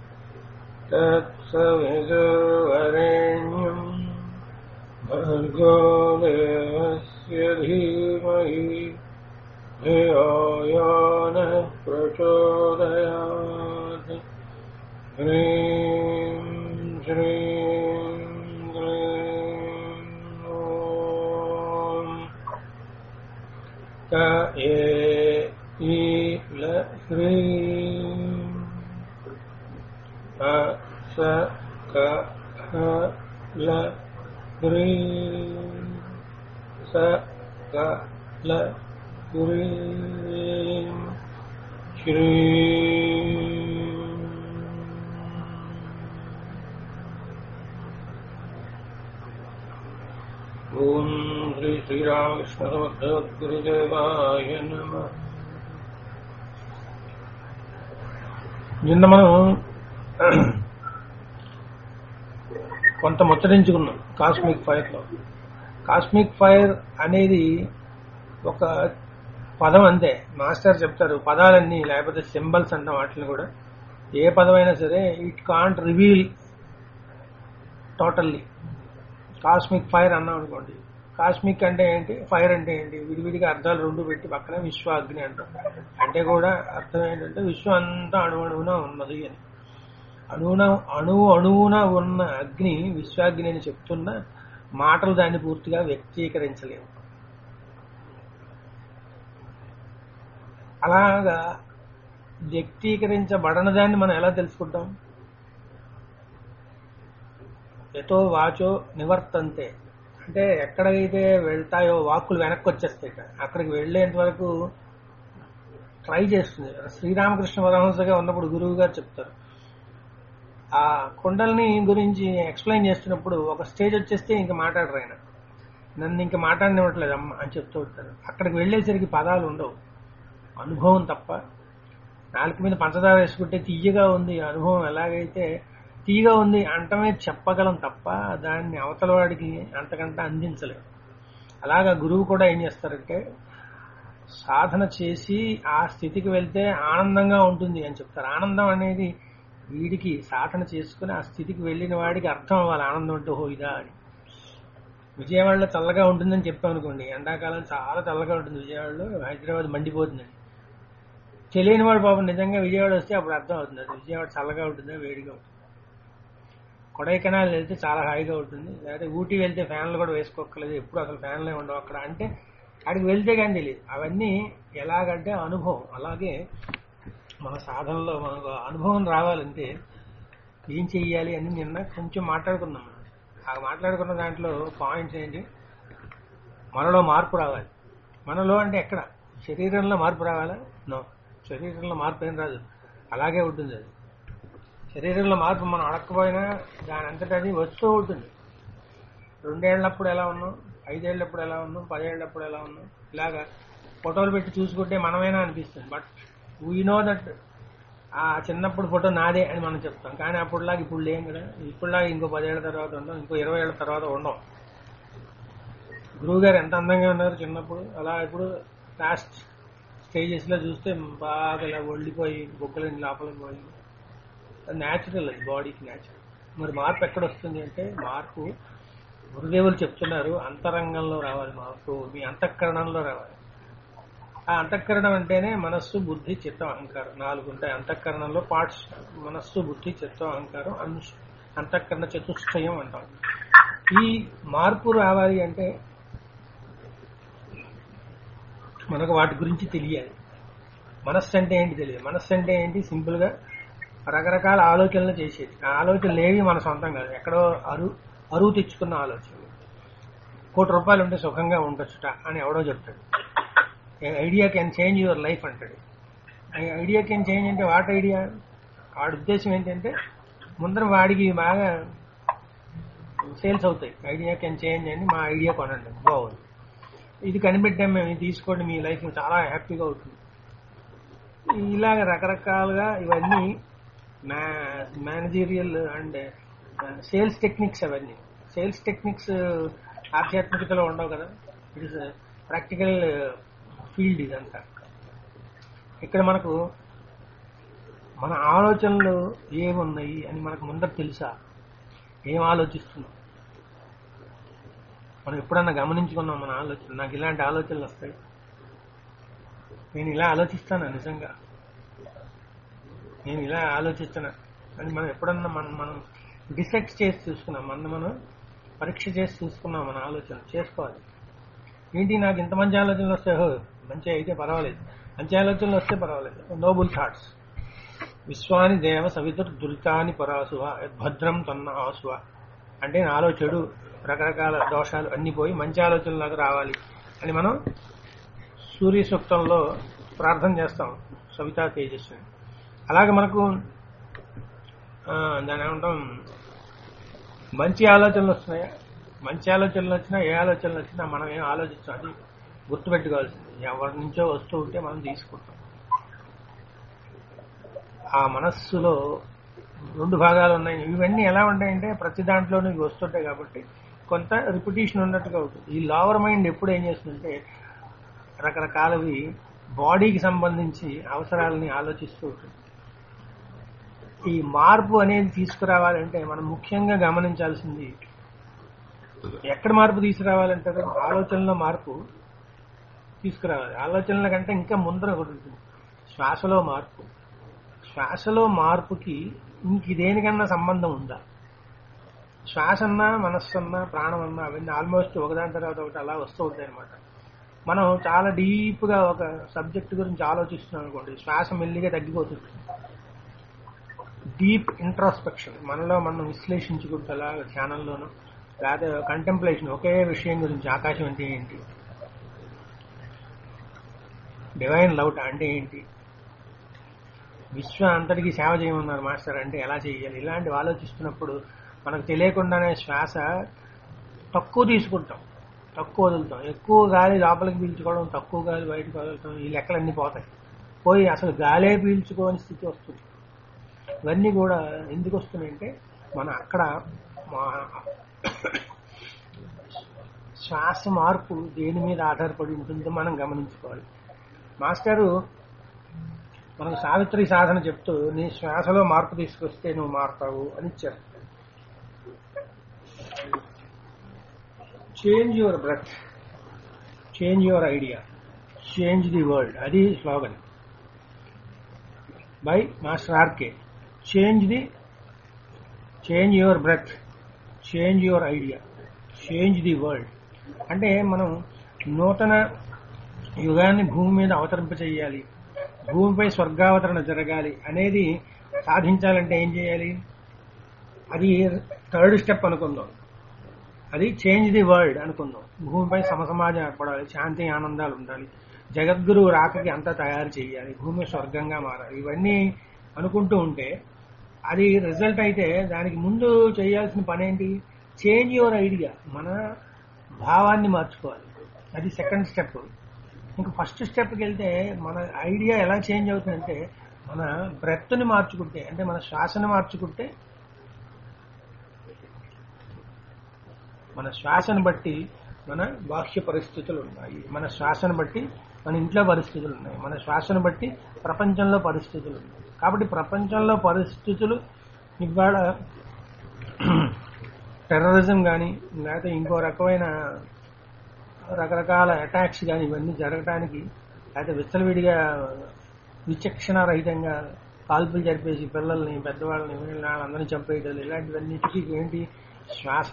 तत्सवितुर्वरेण्यम् भर्गो देवस्य धीमहि धियो यो नः प्रचोदयात् ह्रीं श्रीं क्लीं ॐ क ए ईल ह्रीं अ स क ह ल ह्रीं स क ल ह्रीं श्री ఓం శ్రీ శ్రీరామకృష్ణ సమర్థగురుదేవాయ నమ నిన్న మనం కొంత ముచ్చరించుకున్నాం కాస్మిక్ ఫైర్ లో కాస్మిక్ ఫైర్ అనేది ఒక పదం అంతే మాస్టర్ చెప్తారు పదాలన్నీ లేకపోతే సింబల్స్ అంటాం వాటిని కూడా ఏ పదమైనా సరే it can't reveal totally cosmic fire అన్నాం అనుకోండి కాస్మిక్ అంటే ఏంటి ఫైర్ అంటే ఏంటి విడివిడిగా అర్థాలు రెండు పెట్టి పక్కన విశ్వాగ్ని అంటాం అంటే కూడా అర్థం ఏంటంటే విశ్వం అంతా అణువణువున ఉన్నది అని అణువున అణువు అణువున ఉన్న అగ్ని విశ్వాగ్ని అని చెప్తున్న మాటలు దాన్ని పూర్తిగా వ్యక్తీకరించలేవు అలాగా వ్యక్తీకరించబడని దాన్ని మనం ఎలా తెలుసుకుంటాం ఎతో వాచో నివర్తంతే అంటే ఎక్కడైతే వెళ్తాయో వాక్కులు వెనక్కి వచ్చేస్తాయి ఇక. అక్కడికి వెళ్ళేంత వరకు ట్రై చేస్తుంది శ్రీరామకృష్ణ పరమహంసగా ఉన్నప్పుడు గురువు గారు చెప్తారు ఆ కుండల్ని గురించి ఎక్స్ప్లెయిన్ చేస్తున్నప్పుడు ఒక స్టేజ్ వచ్చేస్తే ఇంకా మాట్లాడరు ఆయన నన్ను ఇంకా మాట్లాడనివ్వట్లేదు అమ్మ అని చెప్తూ ఉంటారు అక్కడికి వెళ్ళేసరికి పదాలు ఉండవు అనుభవం తప్ప నాలుగు మీద పంచదార వేసుకుంటే తీయగా ఉంది అనుభవం ఎలాగైతే తీయగా ఉంది అంటమే చెప్పగలం తప్ప దాన్ని అవతల వాడికి అంతకంటే అందించలేం అలాగా గురువు కూడా ఏం చేస్తారంటే సాధన చేసి ఆ స్థితికి వెళ్తే ఆనందంగా ఉంటుంది అని చెప్తారు ఆనందం అనేది వీడికి సాధన చేసుకుని ఆ స్థితికి వెళ్ళిన వాడికి అర్థం అవ్వాలి ఆనందం అంటే ఓహో ఇదా అని విజయవాడలో చల్లగా ఉంటుందని చెప్పాం అనుకోండి ఎండాకాలం చాలా చల్లగా ఉంటుంది విజయవాడలో హైదరాబాద్ మండిపోతుందని తెలియని వాడు పాపం నిజంగా విజయవాడ వస్తే అప్పుడు అర్థం అవుతుంది అది విజయవాడ చల్లగా ఉంటుంది వేడిగా ఉంటుంది కొడైకెనాల్ వెళ్తే చాలా హాయిగా ఉంటుంది లేకపోతే ఊటీ వెళ్తే ఫ్యాన్లు కూడా వేసుకోక్కర్లేదు ఎప్పుడు అసలు ఫ్యాన్లే ఉండవు అక్కడ అంటే అక్కడికి వెళ్తే కానీ తెలియదు అవన్నీ ఎలాగంటే అనుభవం అలాగే మన సాధనలో మనకు అనుభవం రావాలంటే ఏం చెయ్యాలి అని నిన్న కొంచెం మాట్లాడుకున్నాం మనం ఆ మాట్లాడుకున్న దాంట్లో పాయింట్స్ ఏంటి మనలో మార్పు రావాలి మనలో అంటే ఎక్కడ శరీరంలో మార్పు రావాలా నో శరీరంలో మార్పు ఏం రాదు అలాగే ఉంటుంది అది శరీరంలో మార్పు మనం అడగకపోయినా దాని అంతటా అది వస్తూ ఉంటుంది రెండేళ్లప్పుడు ఎలా ఉన్నాం ఐదేళ్లప్పుడు ఎలా ఉన్నాం పదేళ్లప్పుడు ఎలా ఉన్నాం ఇలాగా ఫోటోలు పెట్టి చూసుకుంటే మనమైనా అనిపిస్తుంది బట్ వీ నో దట్ ఆ చిన్నప్పుడు ఫోటో నాదే అని మనం చెప్తాం కానీ అప్పుడులాగా ఇప్పుడు లేం కదా ఇప్పుడులాగా ఇంకో పదేళ్ల తర్వాత ఉండం ఇంకో ఇరవై ఏళ్ల తర్వాత ఉండం గురువు గారు ఎంత అందంగా ఉన్నారు చిన్నప్పుడు అలా ఇప్పుడు లాస్ట్ స్టేజెస్ లో చూస్తే బాగా ఇలా ఒళ్ళిపోయి బొక్కలని లోపలికి పోయి న్యాచురల్ అది బాడీకి న్యాచురల్ మరి మార్పు ఎక్కడ వస్తుంది అంటే మార్పు గురుదేవులు చెప్తున్నారు అంతరంగంలో రావాలి మార్పు మీ అంతఃకరణంలో రావాలి ఆ అంతఃకరణం అంటేనే మనస్సు బుద్ధి చిత్తం అహంకారం నాలుగు ఉంటాయి అంతఃకరణంలో పార్ట్స్ మనస్సు బుద్ధి చిత్తం అహంకారం అను- అంతఃకరణ చతుష్టయం అంటాం ఈ మార్పు రావాలి అంటే మనకు వాటి గురించి తెలియాలి మనస్సు అంటే ఏంటి తెలియదు మనస్సు అంటే ఏంటి సింపుల్ గా రకరకాల ఆలోచనలు చేసేది ఆ ఆలోచనలు ఏవి మన సొంతం కాదు ఎక్కడో అరు అరువు తెచ్చుకున్న ఆలోచనలు కోటి రూపాయలు ఉంటే సుఖంగా ఉండొచ్చుట అని ఎవడో చెప్తాడు idea can change your life అంటాడు ఐడియా కెన్ చేంజ్ అంటే వాట్ ఐడియా వాడి ఉద్దేశం ఏంటంటే ముందర వాడికి బాగా సేల్స్ అవుతాయి ఐడియా కెన్ చేంజ్ అని మా ఐడియా కొనండి బాగుంది ఇది కనిపెట్టాం మేము ఇది తీసుకోండి మీ లైఫ్ చాలా హ్యాపీగా అవుతుంది ఇలాగ రకరకాలుగా ఇవన్నీ మేనేజీరియల్ అండ్ సేల్స్ టెక్నిక్స్ అవన్నీ సేల్స్ టెక్నిక్స్ ఆధ్యాత్మికతలో ఉండవు కదా ఇట్ ఇస్ ప్రాక్టికల్ ఫీల్డ్ ఇదంతా ఇక్కడ మనకు మన ఆలోచనలు ఏమున్నాయి అని మనకు ముందర తెలుసా ఏం ఆలోచిస్తున్నాం మనం ఎప్పుడన్నా గమనించుకున్నాం మన ఆలోచన నాకు ఇలాంటి ఆలోచనలు వస్తాయి నేను ఇలా ఆలోచిస్తాను నిజంగా నేను ఇలా ఆలోచిస్తున్నా అని మనం ఎప్పుడన్నా మనం మనం డిసెక్ట్ చేసి చూసుకున్నాం మన మనం పరీక్ష చేసి చూసుకున్నాం మన ఆలోచన చేసుకోవాలి ఏంటి నాకు ఇంత మంచి ఆలోచనలు వస్తాయి హో మంచి అయితే పర్వాలేదు మంచి ఆలోచనలు వస్తే పర్వాలేదు నోబుల్ థాట్స్ విశ్వాని దేవ సవితుర్ దురితాని పరాసువ భద్రం తన్న ఆసువ అంటే నాలో చెడు రకరకాల దోషాలు అన్ని పోయి మంచి ఆలోచనలకు రావాలి అని మనం సూర్య సూక్తంలో ప్రార్థన చేస్తాం సవితా తేజస్విని అలాగే మనకు ఆ, దాని ఏమంటాం మంచి ఆలోచనలు వస్తున్నాయా మంచి ఆలోచనలు వచ్చినా ఏ ఆలోచనలు వచ్చినా మనం ఏం ఆలోచించాం అది గుర్తుపెట్టుకోవాల్సింది ఎవరి నుంచో వస్తూ ఉంటే మనం తీసుకుంటాం ఆ మనస్సులో రెండు భాగాలు ఉన్నాయి ఇవన్నీ ఎలా ఉంటాయంటే ప్రతి దాంట్లోనూ ఇవి వస్తుంటాయి కాబట్టి కొంత రిపిటేషన్ ఉన్నట్టుగా ఉంటుంది ఈ లోవర్ మైండ్ ఎప్పుడు ఏం చేస్తుందంటే రకరకాలవి బాడీకి సంబంధించి అవసరాలని ఆలోచిస్తూ ఉంటుంది ఈ మార్పు అనేది తీసుకురావాలంటే మనం ముఖ్యంగా గమనించాల్సింది ఎక్కడ మార్పు తీసుకురావాలంటారు ఆలోచనలో మార్పు తీసుకురావాలి ఆలోచనల కంటే ఇంకా ముందర ఒకటి ఉంటుంది శ్వాసలో మార్పు శ్వాసలో మార్పుకి ఇంక దేనికన్నా సంబంధం ఉందా శ్వాస అన్నా మనస్సు అన్నా ప్రాణం అన్నా అవన్నీ ఆల్మోస్ట్ ఒకదాని తర్వాత ఒకటి అలా వస్తూ ఉంటాయి అనమాట మనం చాలా డీప్ గా ఒక సబ్జెక్ట్ గురించి ఆలోచిస్తున్నాం అనుకోండి శ్వాస మెల్లిగా తగ్గిపోతుంది డీప్ ఇంట్రాస్పెక్షన్ మనలో మనం విశ్లేషించుకుంటూ అలా ధ్యానంలోనూ లేకపోతే కంటెంప్లేషన్ ఒకే విషయం గురించి ఆకాశం అంటే ఏంటి డివైన్ లౌట్ అంటే ఏంటి విశ్వం అంతటికి సేవ చేయమన్నారు మాస్టర్ అంటే ఎలా చేయాలి ఇలాంటివి ఆలోచిస్తున్నప్పుడు మనకు తెలియకుండానే శ్వాస తక్కువ తీసుకుంటాం తక్కువ వదులుతాం ఎక్కువ గాలి లోపలికి పీల్చుకోవడం తక్కువ గాలి బయటకు వదులుతాం ఈ లెక్కలన్నీ పోతాయి పోయి అసలు గాలే పీల్చుకోని స్థితి వస్తుంది ఇవన్నీ కూడా ఎందుకు వస్తున్నాయంటే మన అక్కడ మా- శ్వాస మార్పు దేని మీద ఆధారపడి ఉంటుందో మనం గమనించుకోవాలి మాస్టరు మనకు సావిత్రి సాధన చెప్తూ నీ శ్వాసలో మార్పు తీసుకొస్తే నువ్వు మారుతావు అని ఇచ్చారు change your breath change your idea change the world అది slogan by master RK change the change your breath change your idea change the world అంటే మనం నూతన యుగాన్ని భూమి మీద అవతరింప చేయాలి భూమిపై స్వర్గావతరణ జరగాలి అనేది సాధించాలంటే ఏం చేయాలి అది థర్డ్ స్టెప్ అనుకుందాం అది చేంజ్ ది వరల్డ్ అనుకుందాం భూమిపై సమసమాజం ఏర్పడాలి శాంతి ఆనందాలు ఉండాలి జగద్గురు రాకకి అంతా తయారు చేయాలి భూమి స్వర్గంగా మారాలి ఇవన్నీ అనుకుంటూ ఉంటే అది రిజల్ట్ అయితే దానికి ముందు చేయాల్సిన పని ఏంటి చేంజ్ యువర్ ఐడియా మన భావాన్ని మార్చుకోవాలి అది సెకండ్ స్టెప్ ఇంకా ఫస్ట్ స్టెప్కి వెళ్తే మన ఐడియా ఎలా చేంజ్ అవుతుందంటే మన బ్రెత్ని మార్చుకుంటే అంటే మన శ్వాసను మార్చుకుంటే మన శ్వాసను బట్టి మన బాహ్య పరిస్థితులు ఉన్నాయి మన శ్వాసను బట్టి మన ఇంట్లో పరిస్థితులు ఉన్నాయి మన శ్వాసను బట్టి ప్రపంచంలో పరిస్థితులు ఉన్నాయి కాబట్టి ప్రపంచంలో పరిస్థితులు ఇవాళ టెర్రరిజం కానీ లేకపోతే ఇంకో రకమైన రకరకాల అటాక్స్ కానీ ఇవన్నీ జరగడానికి లేకపోతే విచ్చలవిడిగా విచక్షణ రహితంగా కాల్పులు జరిపేసి పిల్లల్ని పెద్దవాళ్ళని వీళ్ళని వాళ్ళందరినీ చంపేయడం ఇలాంటివన్నిటికీ ఏంటి శ్వాస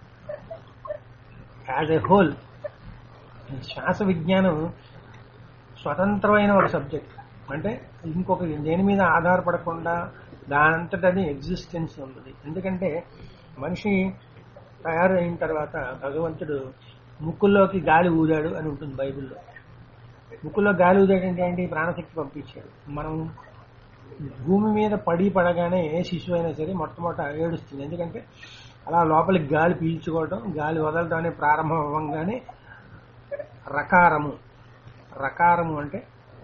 యాజ్ ఎ హోల్ శ్వాస విజ్ఞానం స్వతంత్రమైన ఒక సబ్జెక్ట్ అంటే ఇంకొక దేని మీద ఆధారపడకుండా దానంతటది ఎగ్జిస్టెన్స్ ఉంది ఎందుకంటే మనిషి తయారైన తర్వాత భగవంతుడు ముక్కుల్లోకి గాలి ఊదాడు అని ఉంటుంది బైబిల్లో ముక్కులో గాలి ఊదాడు అంటే ఏంటి ప్రాణశక్తి పంపించాడు మనం భూమి మీద పడి పడగానే ఏ శిశువు అయినా సరే మొట్టమొదట ఏడుస్తుంది ఎందుకంటే అలా లోపలికి గాలి పీల్చుకోవడం గాలి వదలడాన్ని ప్రారంభం అవ్వగానే రకారము రకారము అంటే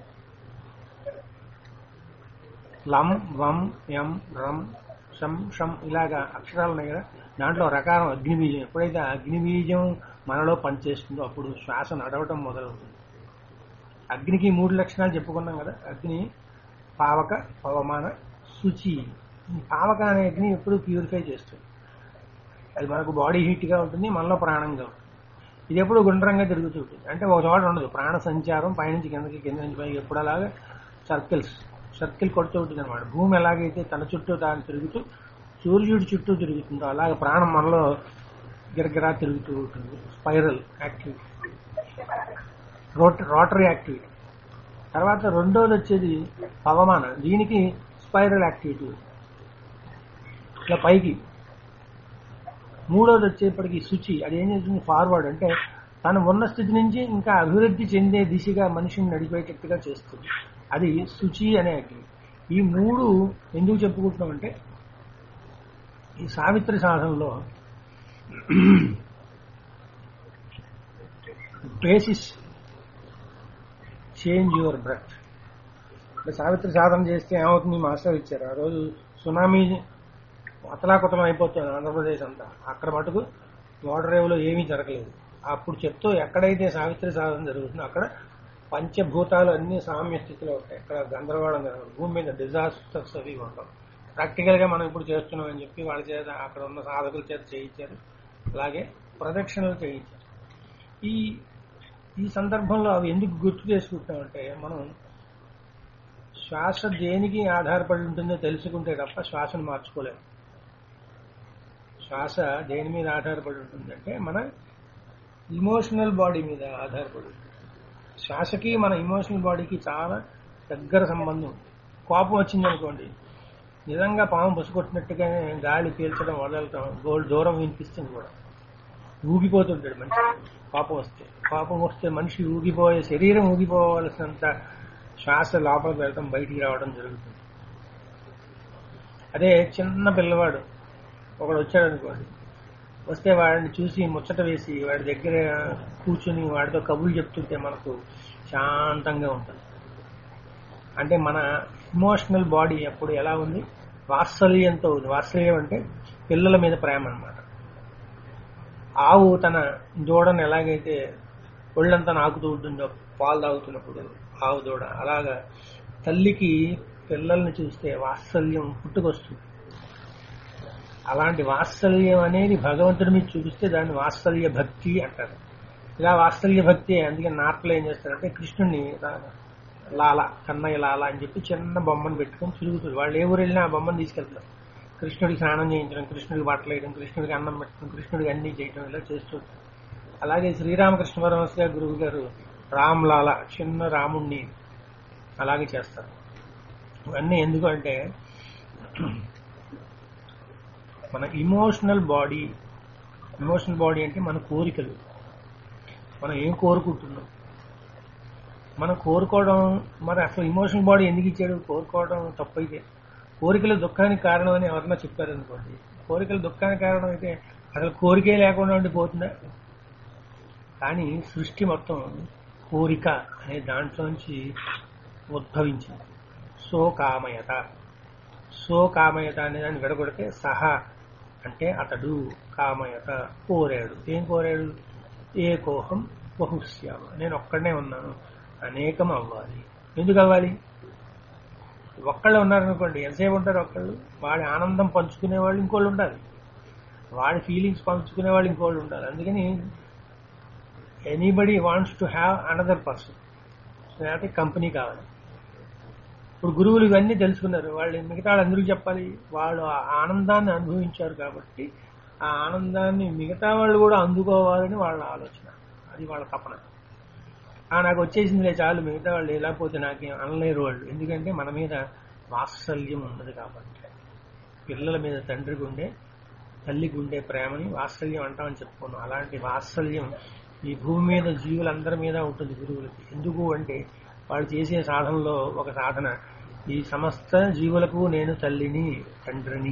లం వం యం రం షం షం ఇలాగా అక్షరాలు ఉన్నాయి కదా దాంట్లో రకారం అగ్నిబీజం ఎప్పుడైతే ఆ అగ్నిబీజం మనలో పనిచేస్తుందో అప్పుడు శ్వాస నడవటం మొదలవుతుంది అగ్నికి మూడు లక్షణాలు చెప్పుకున్నాం కదా అగ్ని పావక పవమాన శుచి ఈ పావక అనే అగ్ని ఎప్పుడు ప్యూరిఫై చేస్తుంది అది మనకు బాడీ హీట్గా ఉంటుంది మనలో ప్రాణంగా ఉంటుంది ఇది ఎప్పుడు గుండ్రంగా తిరుగుతూ ఉంటుంది అంటే ఒక చోట ఉండదు ప్రాణ సంచారం పైనుంచి కిందకి కింద నుంచి పైకి ఎప్పుడు అలాగే సర్కిల్స్ సర్కిల్ కొడుతూ ఉంటుంది అనమాట భూమి ఎలాగైతే తన చుట్టూ తాను తిరుగుతూ సూర్యుడి చుట్టూ తిరుగుతుందో అలాగే ప్రాణం మనలో గిరగిరా తిరుగుతూ ఉంటుంది స్పైరల్ యాక్టివిటీ రోట రోటరీ యాక్టివిటీ తర్వాత రెండోది వచ్చేది పవమాన దీనికి స్పైరల్ యాక్టివిటీ ఇట్లా పైకి మూడోది వచ్చేప్పటికి శుచి అది ఏం చేస్తుంది ఫార్వర్డ్ అంటే తను ఉన్న స్థితి నుంచి ఇంకా అభివృద్ధి చెందే దిశగా మనిషిని నడిపేటట్టుగా చేస్తుంది అది శుచి అనే యాక్టివిటీ ఈ మూడు ఎందుకు చెప్పుకుంటున్నాం అంటే ఈ సావిత్రి సాధనలో బేసిస్ చేంజ్ యువర్ బ్రెత్ అంటే సావిత్రి సాధన చేస్తే ఏమవుతుంది మాస్టర్ ఇచ్చారు ఆ రోజు సునామీ అతలాకుతలం అయిపోతుంది ఆంధ్రప్రదేశ్ అంతా అక్కడ మటుకు ఓడరేవులో ఏమీ జరగలేదు అప్పుడు చెప్తూ ఎక్కడైతే సావిత్రి సాధన జరుగుతుందో అక్కడ పంచభూతాలు అన్ని సామ్య స్థితిలో ఉంటాయి ఇక్కడ గందరగోళం జరగదు భూమి మీద డిజాస్టర్స్ అవి ఉండవు ప్రాక్టికల్ గా మనం ఇప్పుడు చేస్తున్నాం అని చెప్పి వాళ్ళ చేత అక్కడ ఉన్న సాధకుల చేత చేయించారు అలాగే ప్రదక్షిణలు చేయించారు ఈ ఈ సందర్భంలో అవి ఎందుకు గుర్తు చేసుకుంటామంటే మనం శ్వాస దేనికి ఆధారపడి ఉంటుందో తెలుసుకుంటే తప్ప శ్వాసను మార్చుకోలేము శ్వాస దేని మీద ఆధారపడి ఉంటుందంటే మన ఇమోషనల్ బాడీ మీద ఆధారపడి ఉంటుంది శ్వాసకి మన ఇమోషనల్ బాడీకి చాలా దగ్గర సంబంధం ఉంది కోపం వచ్చిందనుకోండి నిజంగా పాము బుసకొట్టినట్టుగానే గాలి పీల్చడం వదలటం గోల్డ్ దూరం వినిపిస్తుంది కూడా ఊగిపోతుంటాడు మనిషి కోపం వస్తే కోపం వస్తే మనిషి ఊగిపోయే శరీరం ఊగిపోవలసినంత శ్వాస లోపలికి వెళ్ళడం బయటికి రావడం జరుగుతుంది అదే చిన్న పిల్లవాడు ఒకడు వచ్చాడు అనుకోండి వస్తే వాడిని చూసి ముచ్చట వేసి వాడి దగ్గర కూర్చుని వాడితో కబుర్లు చెప్తుంటే మనకు శాంతంగా ఉంటుంది అంటే మన ఇమోషనల్ బాడీ అప్పుడు ఎలా ఉంది వాత్సల్యంతో ఉంది వాత్సల్యం అంటే పిల్లల మీద ప్రేమ అన్నమాట ఆవు తన దూడను ఎలాగైతే ఒళ్ళంతా నాకుతూ ఉంటుందో పాలు తాగుతున్నప్పుడు ఆవు దూడ అలాగా తల్లికి పిల్లల్ని చూస్తే వాత్సల్యం పుట్టుకొస్తుంది అలాంటి వాత్సల్యం అనేది భగవంతుడి మీద చూపిస్తే దాన్ని వాత్సల్య భక్తి అంటారు ఇలా వాత్సల్య భక్తి అందుకే నార్తలో ఏం చేస్తారంటే కృష్ణుడిని రా- లాల కన్నయ్య లాల అని చెప్పి చిన్న బొమ్మను పెట్టుకొని తిరుగుతుంది వాళ్ళు ఏ ఊరు వెళ్ళినా ఆ బొమ్మను తీసుకెళ్తారు కృష్ణుడికి స్నానం చేయించడం కృష్ణుడికి బట్టలు వేయడం కృష్ణుడికి అన్నం పెట్టడం కృష్ణుడికి అన్ని చేయడం ఇలా చేస్తూ ఉంటారు. అలాగే శ్రీరామకృష్ణ పరమహంస గారి గురువు గారు రామ్లాల చిన్న రాముణ్ణి అలాగే చేస్తారు ఇవన్నీ ఎందుకు అంటే మన ఇమోషనల్ బాడీ ఇమోషనల్ బాడీ అంటే మన కోరికలు మనం ఏం కోరుకుంటున్నాం మనం కోరుకోవడం మరి అసలు ఇమోషనల్ బాడీ ఎందుకు ఇచ్చాడు కోరుకోవడం తప్పైతే కోరికలు దుఃఖానికి కారణం అని ఎవరన్నా చెప్పారనుకోండి కోరికలు దుఃఖానికి కారణం అయితే అసలు కోరికే లేకుండా ఉండిపోతుందా కానీ సృష్టి మొత్తం కోరిక అనే దాంట్లోంచి ఉద్భవించింది సో కామయత సో కామయత అనే దాన్ని విడగొడితే సహా అంటే అతడు కామయత కోరాడు ఏం కోరాడు ఏకోహం బహుశ్యామ నేను ఒక్కడనే ఉన్నాను అనేకం అవ్వాలి ఎందుకు అవ్వాలి ఒక్కళ్ళు ఉన్నారనుకోండి ఎంతసేపు ఉంటారు ఒక్కళ్ళు వాడి ఆనందం పంచుకునే వాళ్ళు ఇంకోళ్ళు ఉండాలి వాడి ఫీలింగ్స్ పంచుకునే వాళ్ళు ఇంకోళ్ళు ఉండాలి అందుకని anybody wants to have another person లేకపోతే కంపెనీ కావాలి ఇప్పుడు గురువులు ఇవన్నీ తెలుసుకున్నారు వాళ్ళు మిగతా వాళ్ళందరికీ చెప్పాలి వాళ్ళు ఆ ఆనందాన్ని అనుభవించారు కాబట్టి ఆ ఆనందాన్ని మిగతా వాళ్ళు కూడా అందుకోవాలని వాళ్ళ ఆలోచన అది వాళ్ళ తపన ఆ నాకు వచ్చేసిందిలే చాలు మిగతా వాళ్ళు లేకపోతే నాకేం అనలేరు వాళ్ళు ఎందుకంటే మన మీద వాత్సల్యం ఉన్నది కాబట్టి పిల్లల మీద తండ్రికి ఉండే తల్లికి ఉండే ప్రేమని వాత్సల్యం అంటామని చెప్పుకున్నాం అలాంటి వాత్సల్యం ఈ భూమి మీద జీవులందరి మీద ఉంటుంది గురువులకి ఎందుకు అంటే వాళ్ళు చేసే సాధనలో ఒక సాధన ఈ సమస్త జీవులకు నేను తల్లిని తండ్రిని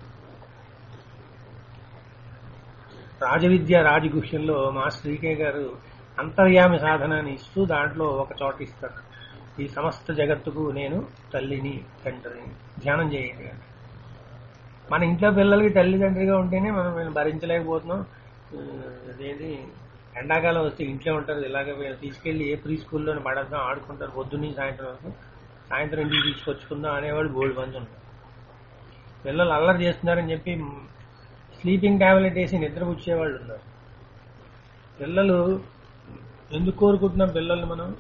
రాజవిద్య రాజగుహ్యంలో మా శ్రీకే గారు అంతర్యామి సాధనాన్ని ఇస్తూ దాంట్లో ఒక చోట ఇస్తారు ఈ సమస్త జగత్తుకు నేను తల్లిని తండ్రిని ధ్యానం చేయండి అంటే మన ఇంట్లో పిల్లలకి తల్లిదండ్రిగా ఉంటేనే మనం వీళ్ళని భరించలేకపోతున్నాం ఆ, అదేంటి ఎండాకాలం వస్తే ఇంట్లో ఉంటారు ఇలాగ వీళ్ళు తీసుకెళ్లి ఏ ప్రీ స్కూల్లో పడద్దాం ఆడుకుంటారు పొద్దున్నీ సాయంత్రం వరకు సాయంత్రం ఇంటికి తీసుకొచ్చుకుందాం అనేవాళ్ళు బోల్డ్ మంది ఉన్నారు పిల్లలు అల్లరి చేస్తున్నారని చెప్పి స్లీపింగ్ టాబ్లెట్ వేసి నిద్రపుచ్చేవాళ్ళు ఉన్నారు పిల్లలు ఎందుకు కోరుకుంటున్నాం పిల్లల్ని మనం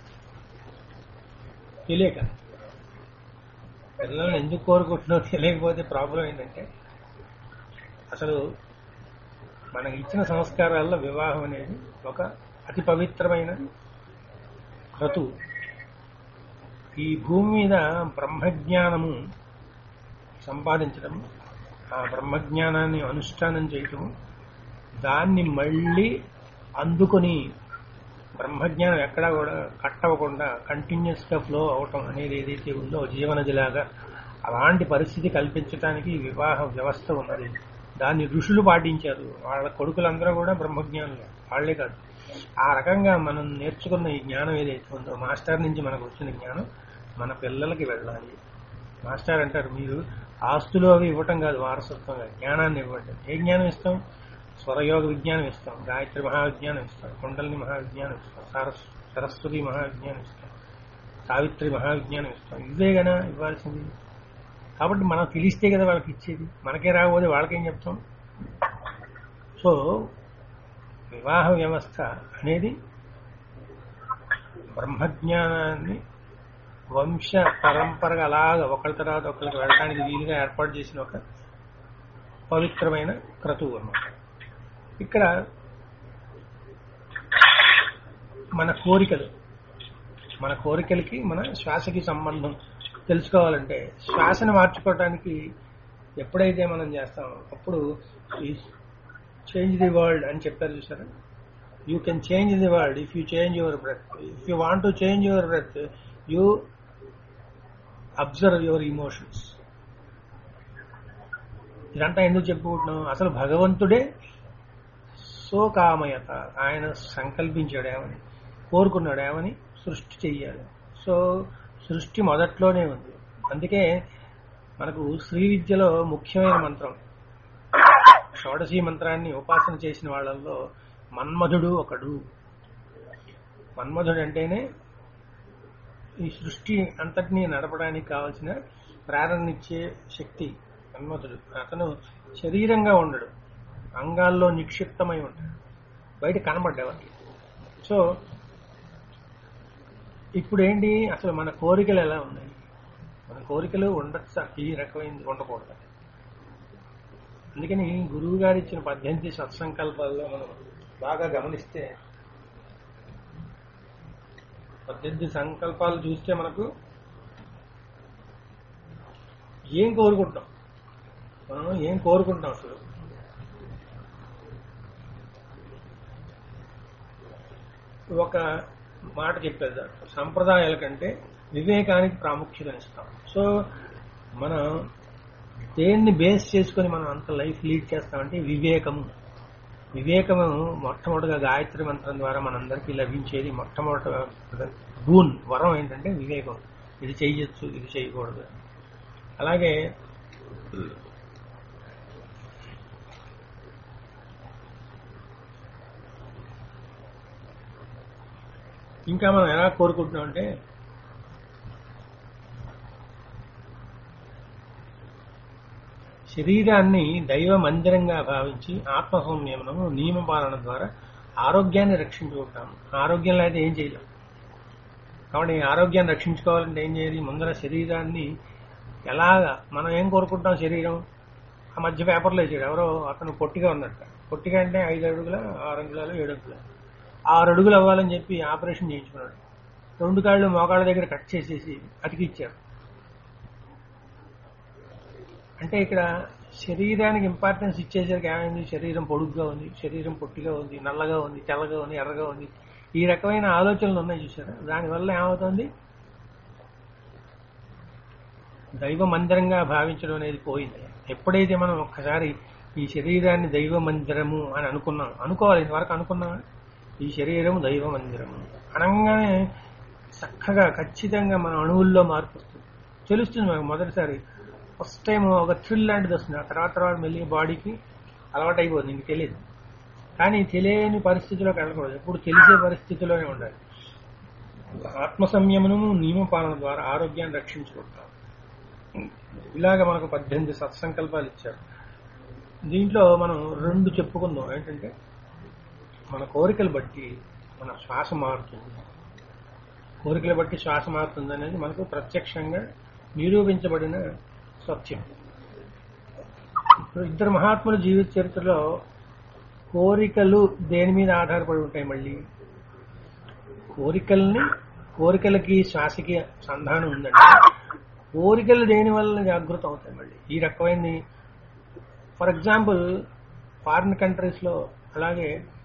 తెలియక పిల్లల్ని ఎందుకు కోరుకుంటున్నావు తెలియకపోతే ప్రాబ్లం ఏంటంటే అసలు మనకి ఇచ్చిన సంస్కారాల్లో వివాహం అనేది ఒక అతి పవిత్రమైన క్రతువు ఈ భూమి మీద బ్రహ్మజ్ఞానము సంపాదించడం ఆ బ్రహ్మజ్ఞానాన్ని అనుష్ఠానం చేయటం దాన్ని మళ్ళీ అందుకొని బ్రహ్మజ్ఞానం ఎక్కడా కూడా కట్ అవ్వకుండా కంటిన్యూస్ గా ఫ్లో అవటం అనేది ఏదైతే ఉందో జీవనదిలాగా అలాంటి పరిస్థితి కల్పించడానికి ఈ వివాహ వ్యవస్థ ఉన్నది దాన్ని ఋషులు పాటించారు వాళ్ళ కొడుకులందరూ కూడా బ్రహ్మజ్ఞానులు వాళ్లే కాదు ఆ రకంగా మనం నేర్చుకున్న ఈ జ్ఞానం ఏదైతే ఉందో మాస్టర్ నుంచి మనకు వచ్చిన జ్ఞానం మన పిల్లలకి వెళ్ళాలి మాస్టర్ అంటారు మీరు ఆస్తులు అవి ఇవ్వటం కాదు వారసత్వంగా జ్ఞానాన్ని ఇవ్వండి ఏ జ్ఞానం ఇస్తాం స్వరయోగ విజ్ఞానం ఇస్తాం గాయత్రి మహావిజ్ఞానం ఇస్తాం కుండలిని మహావిజ్ఞానం ఇస్తాం సరస్ సరస్వతి మహావిజ్ఞానం ఇస్తాం సావిత్రి మహావిజ్ఞానం ఇస్తాం ఇవే కదా ఇవ్వాల్సింది కాబట్టి మనం తెలిస్తే కదా వాళ్ళకి ఇచ్చేది మనకే రాకపోతే వాళ్ళకేం చెప్తాం సో వివాహ వ్యవస్థ అనేది బ్రహ్మజ్ఞానాన్ని వంశ పరంపరగా అలాగ ఒకరి తర్వాత ఒకరికి వెళ్ళడానికి వీలుగా ఏర్పాటు చేసిన ఒక పవిత్రమైన క్రతువు అన్నమాట ఇక్కడ మన కోరికలు మన కోరికలకి మన శ్వాసకి సంబంధం తెలుసుకోవాలంటే శ్వాసను మార్చుకోవటానికి ఎప్పుడైతే మనం చేస్తామో అప్పుడు ఈ చేంజ్ ది వరల్డ్ అని చెప్పారు చూసారా you can change the world if you change your breath if you want to change your breath you observe your emotions ఇదంతా ఎందుకు చెప్పుకుంటున్నాం అసలు భగవంతుడే సో కామయత ఆయన సంకల్పించాడు ఏమని కోరుకున్నాడు ఏమని సృష్టి చెయ్యాలి సో సృష్టి మొదట్లోనే ఉంది అందుకే మనకు శ్రీ విద్యలో ముఖ్యమైన మంత్రం షోడశీ మంత్రాన్ని ఉపాసన చేసిన వాళ్ళల్లో మన్మధుడు ఒకడు మన్మధుడు అంటేనే ఈ సృష్టి అంతటినీ నడపడానికి కావలసిన ప్రేరణనిచ్చే శక్తి మన్మధుడు అతను శరీరంగా ఉండడు అంగాల్లో నిక్షిప్తమై ఉంటాడు బయట కనబడ్డేవారికి సో ఇప్పుడు ఏంటి అసలు మన కోరికలు ఎలా ఉన్నాయి మన కోరికలు ఉండొచ్చా ఈ రకమైనది ఉండకూడదు అందుకని గురువు గారు ఇచ్చిన పద్దెనిమిది సత్సంకల్పాల్లో మనం బాగా గమనిస్తే పద్దెనిమిది సంకల్పాలు చూస్తే మనకు ఏం కోరుకుంటాం మనం ఏం కోరుకుంటాం అసలు ఒక మాట చెప్పేది సంప్రదాయాల కంటే వివేకానికి ప్రాముఖ్యత ఇస్తాం సో మనం దేన్ని బేస్ చేసుకొని మనం అంత లైఫ్ లీడ్ చేస్తామంటే వివేకము వివేకము మొట్టమొదటిగా గాయత్రి మంత్రం ద్వారా మనందరికీ లభించేది మొట్టమొదటి బూన్ వరం ఏంటంటే వివేకం ఇది చెయ్యొచ్చు ఇది చేయకూడదు అలాగే ఇంకా మనం ఎలా కోరుకుంటున్నాం అంటే శరీరాన్ని దైవ మందిరంగా భావించి ఆత్మ సంయమనము నియమపాలన ద్వారా ఆరోగ్యాన్ని రక్షించుకుంటాం ఆరోగ్యం లేదా ఏం చేయలేం కాబట్టి ఈ ఆరోగ్యాన్ని రక్షించుకోవాలంటే ఏం చేయాలి ముందర శరీరాన్ని ఎలాగా మనం ఏం కోరుకుంటాం శరీరం ఆ మధ్య పేపర్లో వేసాడు ఎవరో అతను పొట్టిగా ఉన్నట్ట పొట్టిగా అంటే ఐదు అడుగుల ఆరు అంగుళాలు ఏడు అంగుళాలు ఆరు అడుగులు అవ్వాలని చెప్పి ఆపరేషన్ చేయించుకున్నాడు రెండు కాళ్ళు మోకాళ్ళ దగ్గర కట్ చేసేసి అతికిచ్చారు అంటే ఇక్కడ శరీరానికి ఇంపార్టెన్స్ ఇచ్చేసరికి ఏమైంది శరీరం పొడుగ్గా ఉంది శరీరం పొట్టిగా ఉంది నల్లగా ఉంది తెల్లగా ఉంది ఎర్రగా ఉంది ఈ రకమైన ఆలోచనలు ఉన్నాయి చూసారా దానివల్ల ఏమవుతుంది దైవ మందిరంగా భావించడం అనేది పోయింది ఎప్పుడైతే మనం ఒక్కసారి ఈ శరీరాన్ని దైవ మందిరము అని అనుకున్నాం అనుకోవాలి ఇంతవరకు అనుకున్నామా ఈ శరీరం దైవ మందిరము అనగానే చక్కగా ఖచ్చితంగా మన అణువుల్లో మార్పు వస్తుంది తెలుస్తుంది మనకు మొదటిసారి ఫస్ట్ టైం ఒక థ్రిల్ లాంటిది వస్తుంది ఆ తర్వాత తర్వాత మళ్ళీ బాడీకి అలవాటు అయిపోతుంది ఇంక తెలియదు కానీ తెలియని పరిస్థితిలోకి వెళ్ళకూడదు ఎప్పుడు తెలిసే పరిస్థితిలోనే ఉండాలి ఆత్మ సంయమనము నియమపాలన ద్వారా ఆరోగ్యాన్ని రక్షించుకుంటాం ఇలాగ మనకు పద్దెనిమిది సత్సంకల్పాలు ఇచ్చారు దీంట్లో మనం రెండు చెప్పుకుందాం ఏంటంటే మన కోరికలు బట్టి మన శ్వాస మారుతుంది కోరికలు బట్టి శ్వాస మారుతుంది అనేది మనకు ప్రత్యక్షంగా నిరూపించబడిన సత్యం ఇప్పుడు ఇద్దరు మహాత్ముల జీవిత చరిత్రలో కోరికలు దేని మీద ఆధారపడి ఉంటాయి మళ్ళీ కోరికల్ని కోరికలకి శ్వాసకి సంధానం ఉందండి కోరికలు దేని వల్ల జాగృతం అవుతాయి మళ్ళీ ఈ రకమైన ఫర్ ఎగ్జాంపుల్ ఫారిన్ కంట్రీస్ లో అలాగే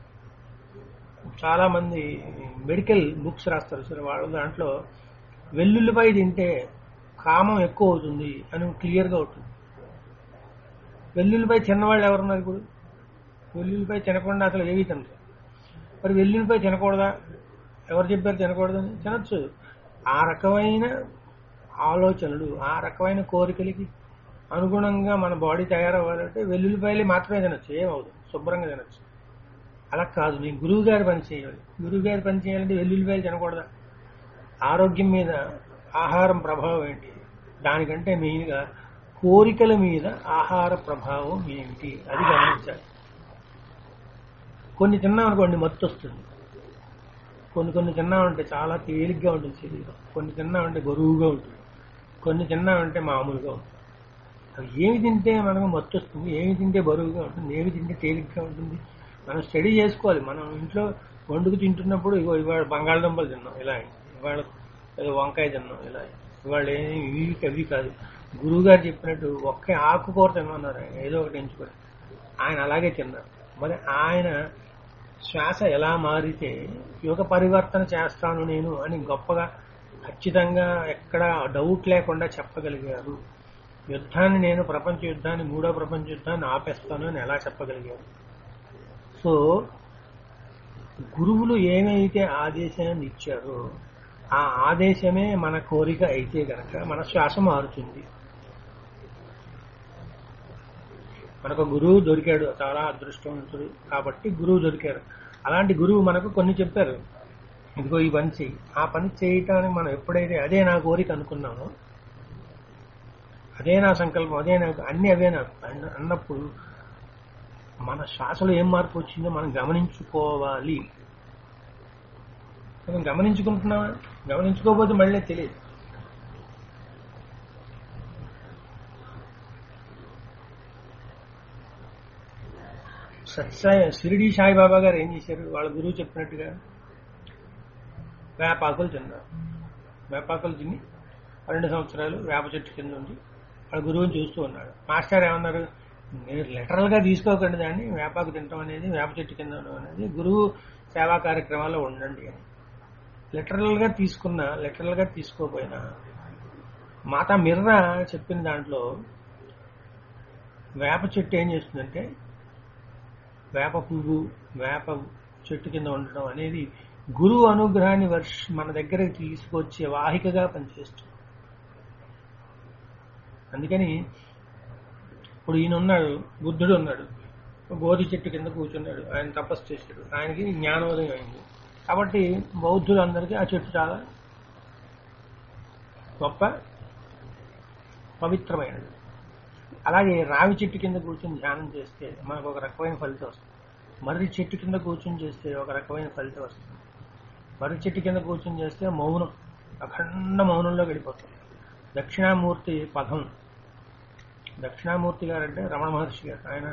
చాలా మంది మెడికల్ బుక్స్ రాస్తారు సరే వాళ్ళ దాంట్లో వెల్లుల్లిపాయ తింటే కామం ఎక్కువ అవుతుంది అని క్లియర్గా అవుతుంది వెల్లుల్లిపాయ తిన్నవాళ్ళు ఎవరున్నారు ఇప్పుడు వెల్లుల్లిపాయ తినకుండా అసలు ఏవి తినరు మరి వెల్లుల్లిపాయ తినకూడదా ఎవరు చెప్పారు తినకూడదని తినచ్చు ఆ రకమైన ఆలోచనలు ఆ రకమైన కోరికలకి అనుగుణంగా మన బాడీ తయారవ్వాలంటే వెల్లుల్లిపాయలు మాత్రమే తినచ్చు ఏమవుతుంది శుభ్రంగా తినచ్చు అలా కాదు మీ గురువు గారి పని చేయాలి గురువు గారి పని చేయాలంటే వెల్లుల్లిపాయలు తినకూడదా ఆరోగ్యం మీద ఆహారం ప్రభావం ఏంటి దానికంటే మెయిన్గా కోరికల మీద ఆహార ప్రభావం ఏంటి అది గమనించాలి కొన్ని తిన్నామనుకోండి మత్తు వస్తుంది కొన్ని కొన్ని తిన్నామంటే చాలా తేలిగ్గా ఉంటుంది శరీరం కొన్ని తిన్నామంటే బరువుగా ఉంటుంది కొన్ని తిన్నామంటే మామూలుగా ఉంటుంది అవి ఏమి తింటే మనకు మత్తు వస్తుంది ఏమి తింటే బరువుగా ఉంటుంది ఏమి తింటే తేలిగ్గా ఉంటుంది మనం స్టడీ చేసుకోవాలి మనం ఇంట్లో వండుకు తింటున్నప్పుడు ఇగో ఇవాళ బంగాళదుంపలు తిన్నాం ఇలా ఇవాళ ఏదో వంకాయ తిన్నాం ఇలా ఇవాళ ఏమి ఇవి అవి కాదు గురువు గారు చెప్పినట్టు ఒక్క ఆకుకూర తినమన్నారు ఆయన ఏదో ఒకటి ఎంచుకొని ఆయన అలాగే తిన్నారు మరి ఆయన శ్వాస ఎలా మారితే యుగ పరివర్తన చేస్తాను నేను అని గొప్పగా ఖచ్చితంగా ఎక్కడ డౌట్ లేకుండా చెప్పగలిగారు యుద్ధాన్ని నేను ప్రపంచ యుద్ధాన్ని మూడో ప్రపంచ యుద్ధాన్ని ఆపేస్తాను అని ఎలా చెప్పగలిగారు సో గురువులు ఏమైతే ఆదేశాన్ని ఇచ్చారో ఆ ఆదేశమే మన కోరిక అయితే గనక మన శ్వాస మారుతుంది మనకు గురువు దొరికాడు చాలా అదృష్టవంతుడు కాబట్టి గురువు దొరికాడు అలాంటి గురువు మనకు కొన్ని చెప్పారు ఇదిగో ఈ పని చెయ్యి ఆ పని చేయటానికి మనం ఎప్పుడైతే అదే నా కోరిక అనుకున్నామో అదే నా సంకల్పం అదే నాకు అన్ని అవే నాకు అన్న- అన్నప్పుడు మన శ్వాసలో ఏం మార్పు వచ్చిందో మనం గమనించుకోవాలి మనం గమనించుకుంటున్నామా గమనించుకోకపోతే మళ్ళీ తెలియదు సత్సాయి షిరిడి సాయిబాబా గారు ఏం చేశారు వాళ్ళ గురువు చెప్పినట్టుగా వేపాకులు తిన్నారు వేపాకులు తిని పన్నెండు సంవత్సరాలు వేప చెట్టు కింద ఉంది వాళ్ళ గురువుని చూస్తూ ఉన్నాడు మాస్టర్ ఏమన్నారు మీరు లిటరల్ గా తీసుకోకండి దాన్ని వేపాకు తినటం అనేది వేప చెట్టు కింద ఉండడం అనేది గురువు సేవా కార్యక్రమాల్లో ఉండండి అని లిటరల్ గా తీసుకున్న లిటరల్ గా తీసుకోపోయినా మాతా మిర్రా చెప్పిన దాంట్లో వేప చెట్టు ఏం చేస్తుందంటే వేప పువ్వు వేప చెట్టు కింద ఉండడం అనేది గురువు అనుగ్రహాన్ని వర్ష మన దగ్గరకు తీసుకొచ్చే వాహికగా పనిచేస్తుంది అందుకని ఇప్పుడు ఈయన ఉన్నాడు బుద్ధుడు ఉన్నాడు బోధి చెట్టు కింద కూర్చున్నాడు ఆయన తపస్సు చేశాడు ఆయనకి జ్ఞానోదయం అయింది కాబట్టి బౌద్ధులందరికీ ఆ చెట్టు చాలా గొప్ప పవిత్రమైనది అలాగే రావి చెట్టు కింద కూర్చొని ధ్యానం చేస్తే మనకు ఒక రకమైన ఫలితం వస్తుంది మర్రి చెట్టు కింద కూర్చొని చేస్తే ఒక రకమైన ఫలితం వస్తుంది మర్రి చెట్టు కింద కూర్చొని చేస్తే మౌనం అఖండ మౌనంలో గడిపోతుంది దక్షిణామూర్తి పదం దక్షిణామూర్తి గారు అంటే రమణ మహర్షి గారు ఆయన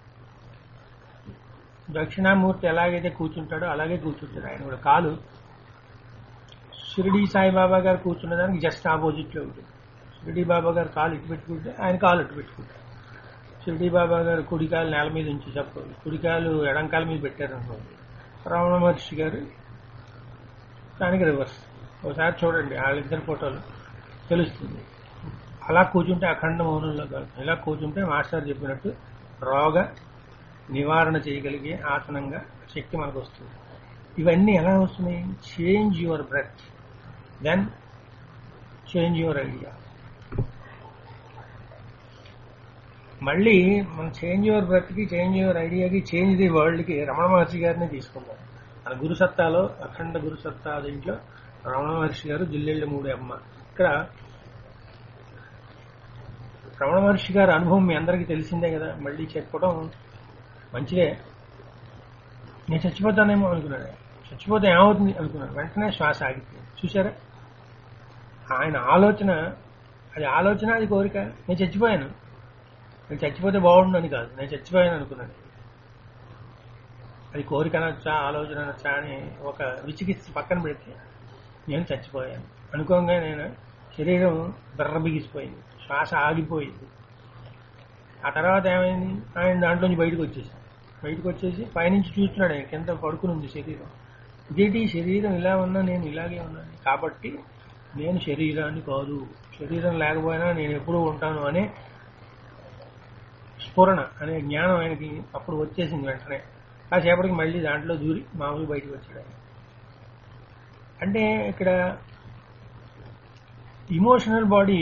దక్షిణామూర్తి ఎలాగైతే కూర్చుంటాడో అలాగే కూర్చుంటాడు ఆయన కూడా కాలు షిరిడి సాయిబాబా గారు కూర్చున్న దానికి జస్ట్ ఆపోజిట్ లో ఉంటుంది షిరిడి బాబా గారు కాలు ఇటు పెట్టుకుంటే ఆయన కాలు ఇటు పెట్టుకుంటారు షిరిడి బాబా గారు కుడికాలు నేల మీద ఉంచి చెప్పరు కుడికాలు ఎడంకాల మీద పెట్టారు అనుకోండి రమణ మహర్షి గారు దానికి రివర్స్ ఒకసారి చూడండి వాళ్ళిద్దరి ఫోటోలు తెలుస్తుంది అలా కూర్చుంటే అఖండ మౌనంలో కాదు ఇలా కూర్చుంటే మాస్టర్ చెప్పినట్టు రోగ నివారణ చేయగలిగే ఆసనంగా శక్తి మనకు వస్తుంది ఇవన్నీ ఎలా వస్తున్నాయి change your breath then change your idea మళ్ళీ మన చేంజ్ యువర్ బ్రెత్ కి చేంజ్ యువర్ ఐడియాకి చేంజ్ ది వరల్డ్ కి రమణ మహర్షి గారిని తీసుకుందాం మన గురుసత్తాలో అఖండ గురుసత్తా దీంట్లో రమణ మహర్షి గారు జిల్లెళ్ళ మూడే అమ్మ ఇక్కడ రమణ మహర్షి గారి అనుభవం మీ అందరికీ తెలిసిందే కదా మళ్ళీ చెప్పడం మంచిదే నేను చచ్చిపోతానేమో అనుకున్నాడు చచ్చిపోతే ఏమవుతుంది అనుకున్నాడు వెంటనే శ్వాస ఆగిపోయింది చూసారా ఆయన ఆలోచన అది ఆలోచన అది కోరిక నేను చచ్చిపోయాను నేను చచ్చిపోతే బాగుండని కాదు నేను చచ్చిపోయాను అనుకున్నాను అది కోరిక అనొచ్చా ఆలోచన అనొచ్చా అని ఒక విచికిత్స పక్కన పెడితే నేను చచ్చిపోయాను అనుకోగా నేను శరీరం బెర్ర బిగిసిపోయింది శ్వాస ఆగిపోయింది ఆ తర్వాత ఏమైంది ఆయన దాంట్లోంచి బయటకు వచ్చేసి బయటకు వచ్చేసి పైనుంచి చూస్తున్నాడు ఆయన కింద పడుకుని ఉంది శరీరం ఇదేంటి ఈ శరీరం ఇలా ఉన్నా నేను ఇలాగే ఉన్నాను కాబట్టి నేను శరీరాన్ని కాదు శరీరం లేకపోయినా నేను ఎప్పుడూ ఉంటాను అనే స్ఫురణ అనే జ్ఞానం ఆయనకి అప్పుడు వచ్చేసింది వెంటనే కాసేపటికి మళ్ళీ దాంట్లో దూరి మామూలు బయటకు వచ్చాడు ఆయన అంటే ఇక్కడ ఇమోషనల్ బాడీ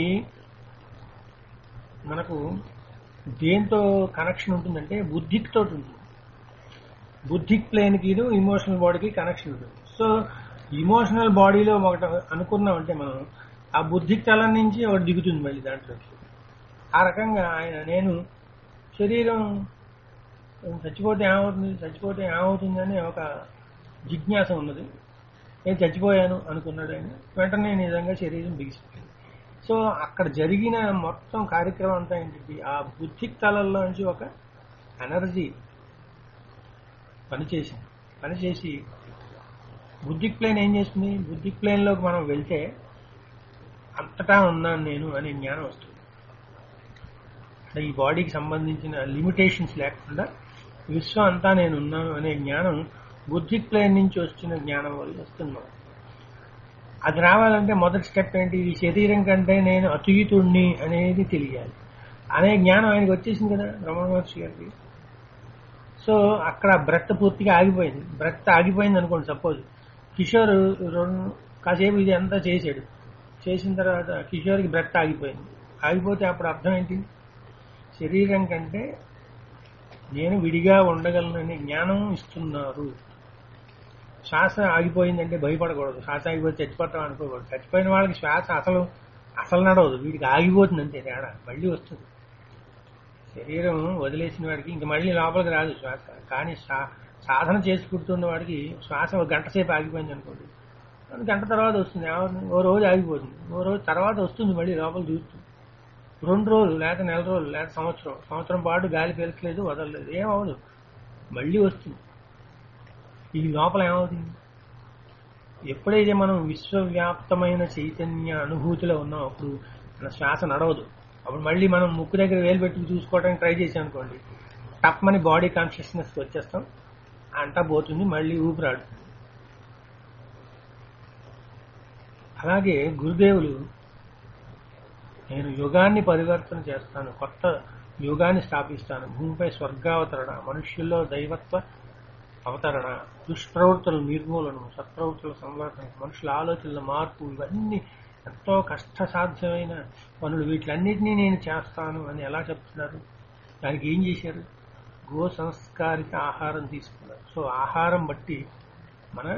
మనకు దేంతో కనెక్షన్ ఉంటుందంటే బుద్ధితో ఉంటుంది బుద్ధిక్ ప్లేన్కి ఇమోషనల్ బాడీకి కనెక్షన్ ఉంటుంది సో ఇమోషనల్ బాడీలో ఒకటి అనుకున్నామంటే మనం ఆ బుద్ధిక్ తలం నుంచి ఒకటి దిగుతుంది మళ్ళీ దాంట్లోకి ఆ రకంగా ఆయన నేను శరీరం చచ్చిపోతే ఏమవుతుంది చచ్చిపోతే ఏమవుతుంది అని ఒక జిజ్ఞాస ఉన్నది నేను చచ్చిపోయాను అనుకున్నాడు ఆయన వెంటనే నిజంగా శరీరం బిగిసిపోయింది సో అక్కడ జరిగిన మొత్తం కార్యక్రమం అంతా ఏంటి ఆ బుద్ధిక్ తలల్లోంచి ఒక ఎనర్జీ పనిచేసింది పనిచేసి బుద్ధిక్ ప్లేన్ ఏం చేస్తుంది బుద్ధిక్ ప్లేన్లోకి మనం వెళ్తే అంతటా ఉన్నాను నేను అనే జ్ఞానం వస్తుంది అంటే ఈ బాడీకి సంబంధించిన లిమిటేషన్స్ లేకుండా విశ్వం అంతా నేను ఉన్నాను అనే జ్ఞానం బుద్ధి ప్లేన్ నుంచి వచ్చిన జ్ఞానం వల్ల వస్తున్నాం అది రావాలంటే మొదటి స్టెప్ ఏంటి ఈ శరీరం కంటే నేను అతీతుణ్ణి అనేది తెలియాలి అనే జ్ఞానం ఆయనకు వచ్చేసింది కదా రమణ మహర్షి గారికి సో అక్కడ బ్రెత్ పూర్తిగా ఆగిపోయింది బ్రెత్ ఆగిపోయింది అనుకోండి సపోజ్ కిషోర్ రెండు కాసేపు ఇది అంతా చేశాడు చేసిన తర్వాత కిషోర్కి బ్రెత్ ఆగిపోయింది ఆగిపోతే అప్పుడు అర్థం ఏంటి శరీరం కంటే నేను విడిగా ఉండగలనని జ్ఞానం ఇస్తున్నారు శ్వాస ఆగిపోయిందంటే భయపడకూడదు శ్వాస ఆగిపోతే చచ్చిపోతాం అనుకోకూడదు చచ్చిపోయిన వాళ్ళకి శ్వాస అసలు అసలు నడవదు వీడికి ఆగిపోతుంది అంతే తేడా మళ్ళీ వస్తుంది శరీరం వదిలేసిన వాడికి ఇంక మళ్ళీ లోపలికి రాదు శ్వాస కానీ సా- సాధన చేసుకుంటున్న వాడికి శ్వాస ఒక గంట సేపు ఆగిపోయింది అనుకోండి అది గంట తర్వాత వస్తుంది ఏమవుతుంది? ఓ రోజు ఆగిపోతుంది ఓ రోజు తర్వాత వస్తుంది మళ్ళీ లోపల చూస్తుంది రెండు రోజులు లేక నెల రోజులు లేక సంవత్సరం సంవత్సరం పాటు గాలి పీల్చలేదు వదలలేదు ఏమవదు మళ్ళీ వస్తుంది ఈ లోపల ఏమవుతుంది ఎప్పుడైతే మనం విశ్వవ్యాప్తమైన చైతన్య అనుభూతిలో ఉన్నాం అప్పుడు మన శ్వాస నడవదు అప్పుడు మళ్ళీ మనం ముక్కు దగ్గర వేలు పెట్టుకు చూసుకోవడానికి ట్రై చేసాం అనుకోండి టప్మని బాడీ కాన్షియస్నెస్ వచ్చేస్తాం అంతా పోతుంది మళ్ళీ ఊపిరాడు అలాగే గురుదేవులు నేను యుగాన్ని పరివర్తన చేస్తాను కొత్త యుగాన్ని స్థాపిస్తాను భూమిపై స్వర్గావతరణ మనుష్యుల్లో దైవత్వ అవతరణ దుష్ప్రవృత్తుల నిర్మూలన సత్ప్రవృత్తుల సంవర్ధన మనుషుల ఆలోచనల మార్పు ఇవన్నీ ఎంతో కష్టసాధ్యమైన పనులు వీటిలన్నిటినీ నేను చేస్తాను అని ఎలా చెప్తున్నారు దానికి ఏం చేశారు గో సంస్కారిత ఆహారం తీసుకున్నారు సో ఆహారం బట్టి మన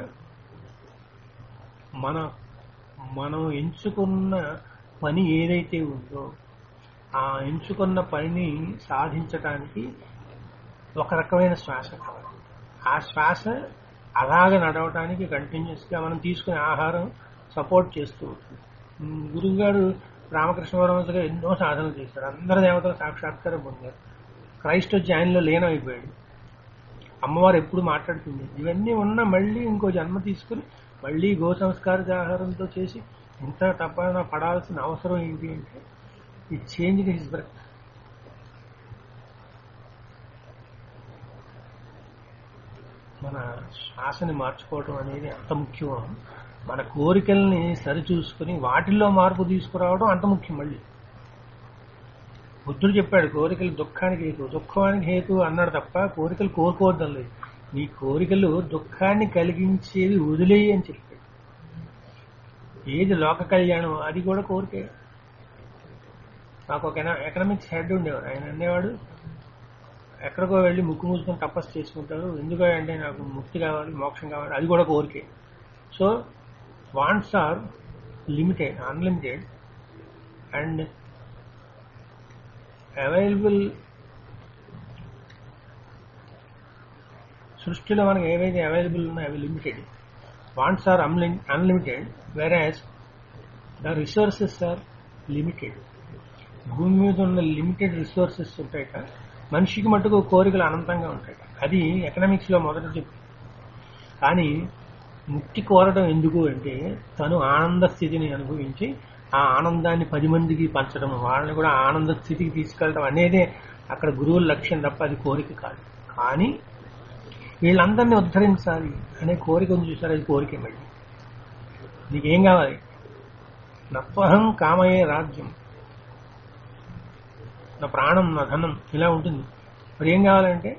మన మనం ఎంచుకున్న పని ఏదైతే ఉందో ఆ ఎంచుకున్న పనిని సాధించటానికి ఒక రకమైన శ్వాస కావాలి ఆ శ్వాస అలాగ నడవటానికి కంటిన్యూస్ గా మనం తీసుకునే ఆహారం సపోర్ట్ చేస్తూ ఉంటుంది ఉమ్, గురువు గారు రామకృష్ణ పరమహంస గారు ఎన్నో సాధనలు చేశారు అందరి దేవతలు సాక్షాత్కారం పొందారు క్రైస్ట్ వచ్చి ఆయనలో లీనమైపోయాడు అమ్మవారు ఎప్పుడు మాట్లాడుతుంది ఇవన్నీ ఉన్నా మళ్ళీ ఇంకో జన్మ తీసుకుని మళ్ళీ గో సంస్కార ఆహారంతో చేసి ఇంత తప్పన పడాల్సిన అవసరం ఏంటి అంటే ఈ చేంజ్ హిస్ బ్రెత్ మన శ్వాసని మార్చుకోవడం అనేది అంత ముఖ్యం మన కోరికల్ని సరిచూసుకుని వాటిల్లో మార్పు తీసుకురావడం అంత ముఖ్యం మళ్ళీ బుద్ధుడు చెప్పాడు కోరికలు దుఃఖానికి హేతు దుఃఖానికి హేతు అన్నాడు తప్ప కోరికలు కోరుకోవద్దాం లేదు నీ కోరికలు దుఃఖాన్ని కలిగించేవి వదిలేయి అని చెప్పాడు ఏది లోక కళ్యాణం అది కూడా కోరికే నాకు ఒక ఎకనామిక్స్ హెడ్ ఉండేవాడు ఆయన అనేవాడు ఎక్కడికో వెళ్ళి ముక్కు మూసుకొని తపస్సు చేసుకుంటారు ఎందుకు అంటే నాకు ముక్తి కావాలి మోక్షం కావాలి అది కూడా కోరికే so wants are limited unlimited and available సృష్టిలో మనకి ఏవైతే అవైలబుల్ ఉన్నాయో అవి limited wants are unlimited whereas the resources are limited భూమి మీద ఉన్న లిమిటెడ్ రిసోర్సెస్ ఉంటాయట మనిషికి మటుకు కోరికలు అనంతంగా ఉంటాయి అది ఎకనామిక్స్ లో మొదట చెప్పు కానీ ముక్తి కోరడం ఎందుకు అంటే తను ఆనంద స్థితిని అనుభవించి ఆ ఆనందాన్ని పది మందికి పంచడం వాళ్ళని కూడా ఆనంద స్థితికి తీసుకెళ్ళడం అనేదే అక్కడ గురువుల లక్ష్యం తప్ప అది కోరిక కాదు కానీ వీళ్ళందరినీ ఉద్ధరించాలి అనే కోరిక ఉంది చూసారు అది కోరిక మళ్ళీ నీకేం కావాలి నత్వహం కామయే రాజ్యం నా ప్రాణం నా ధనం ఇలా ఉంటుంది మరి ఏం కావాలంటే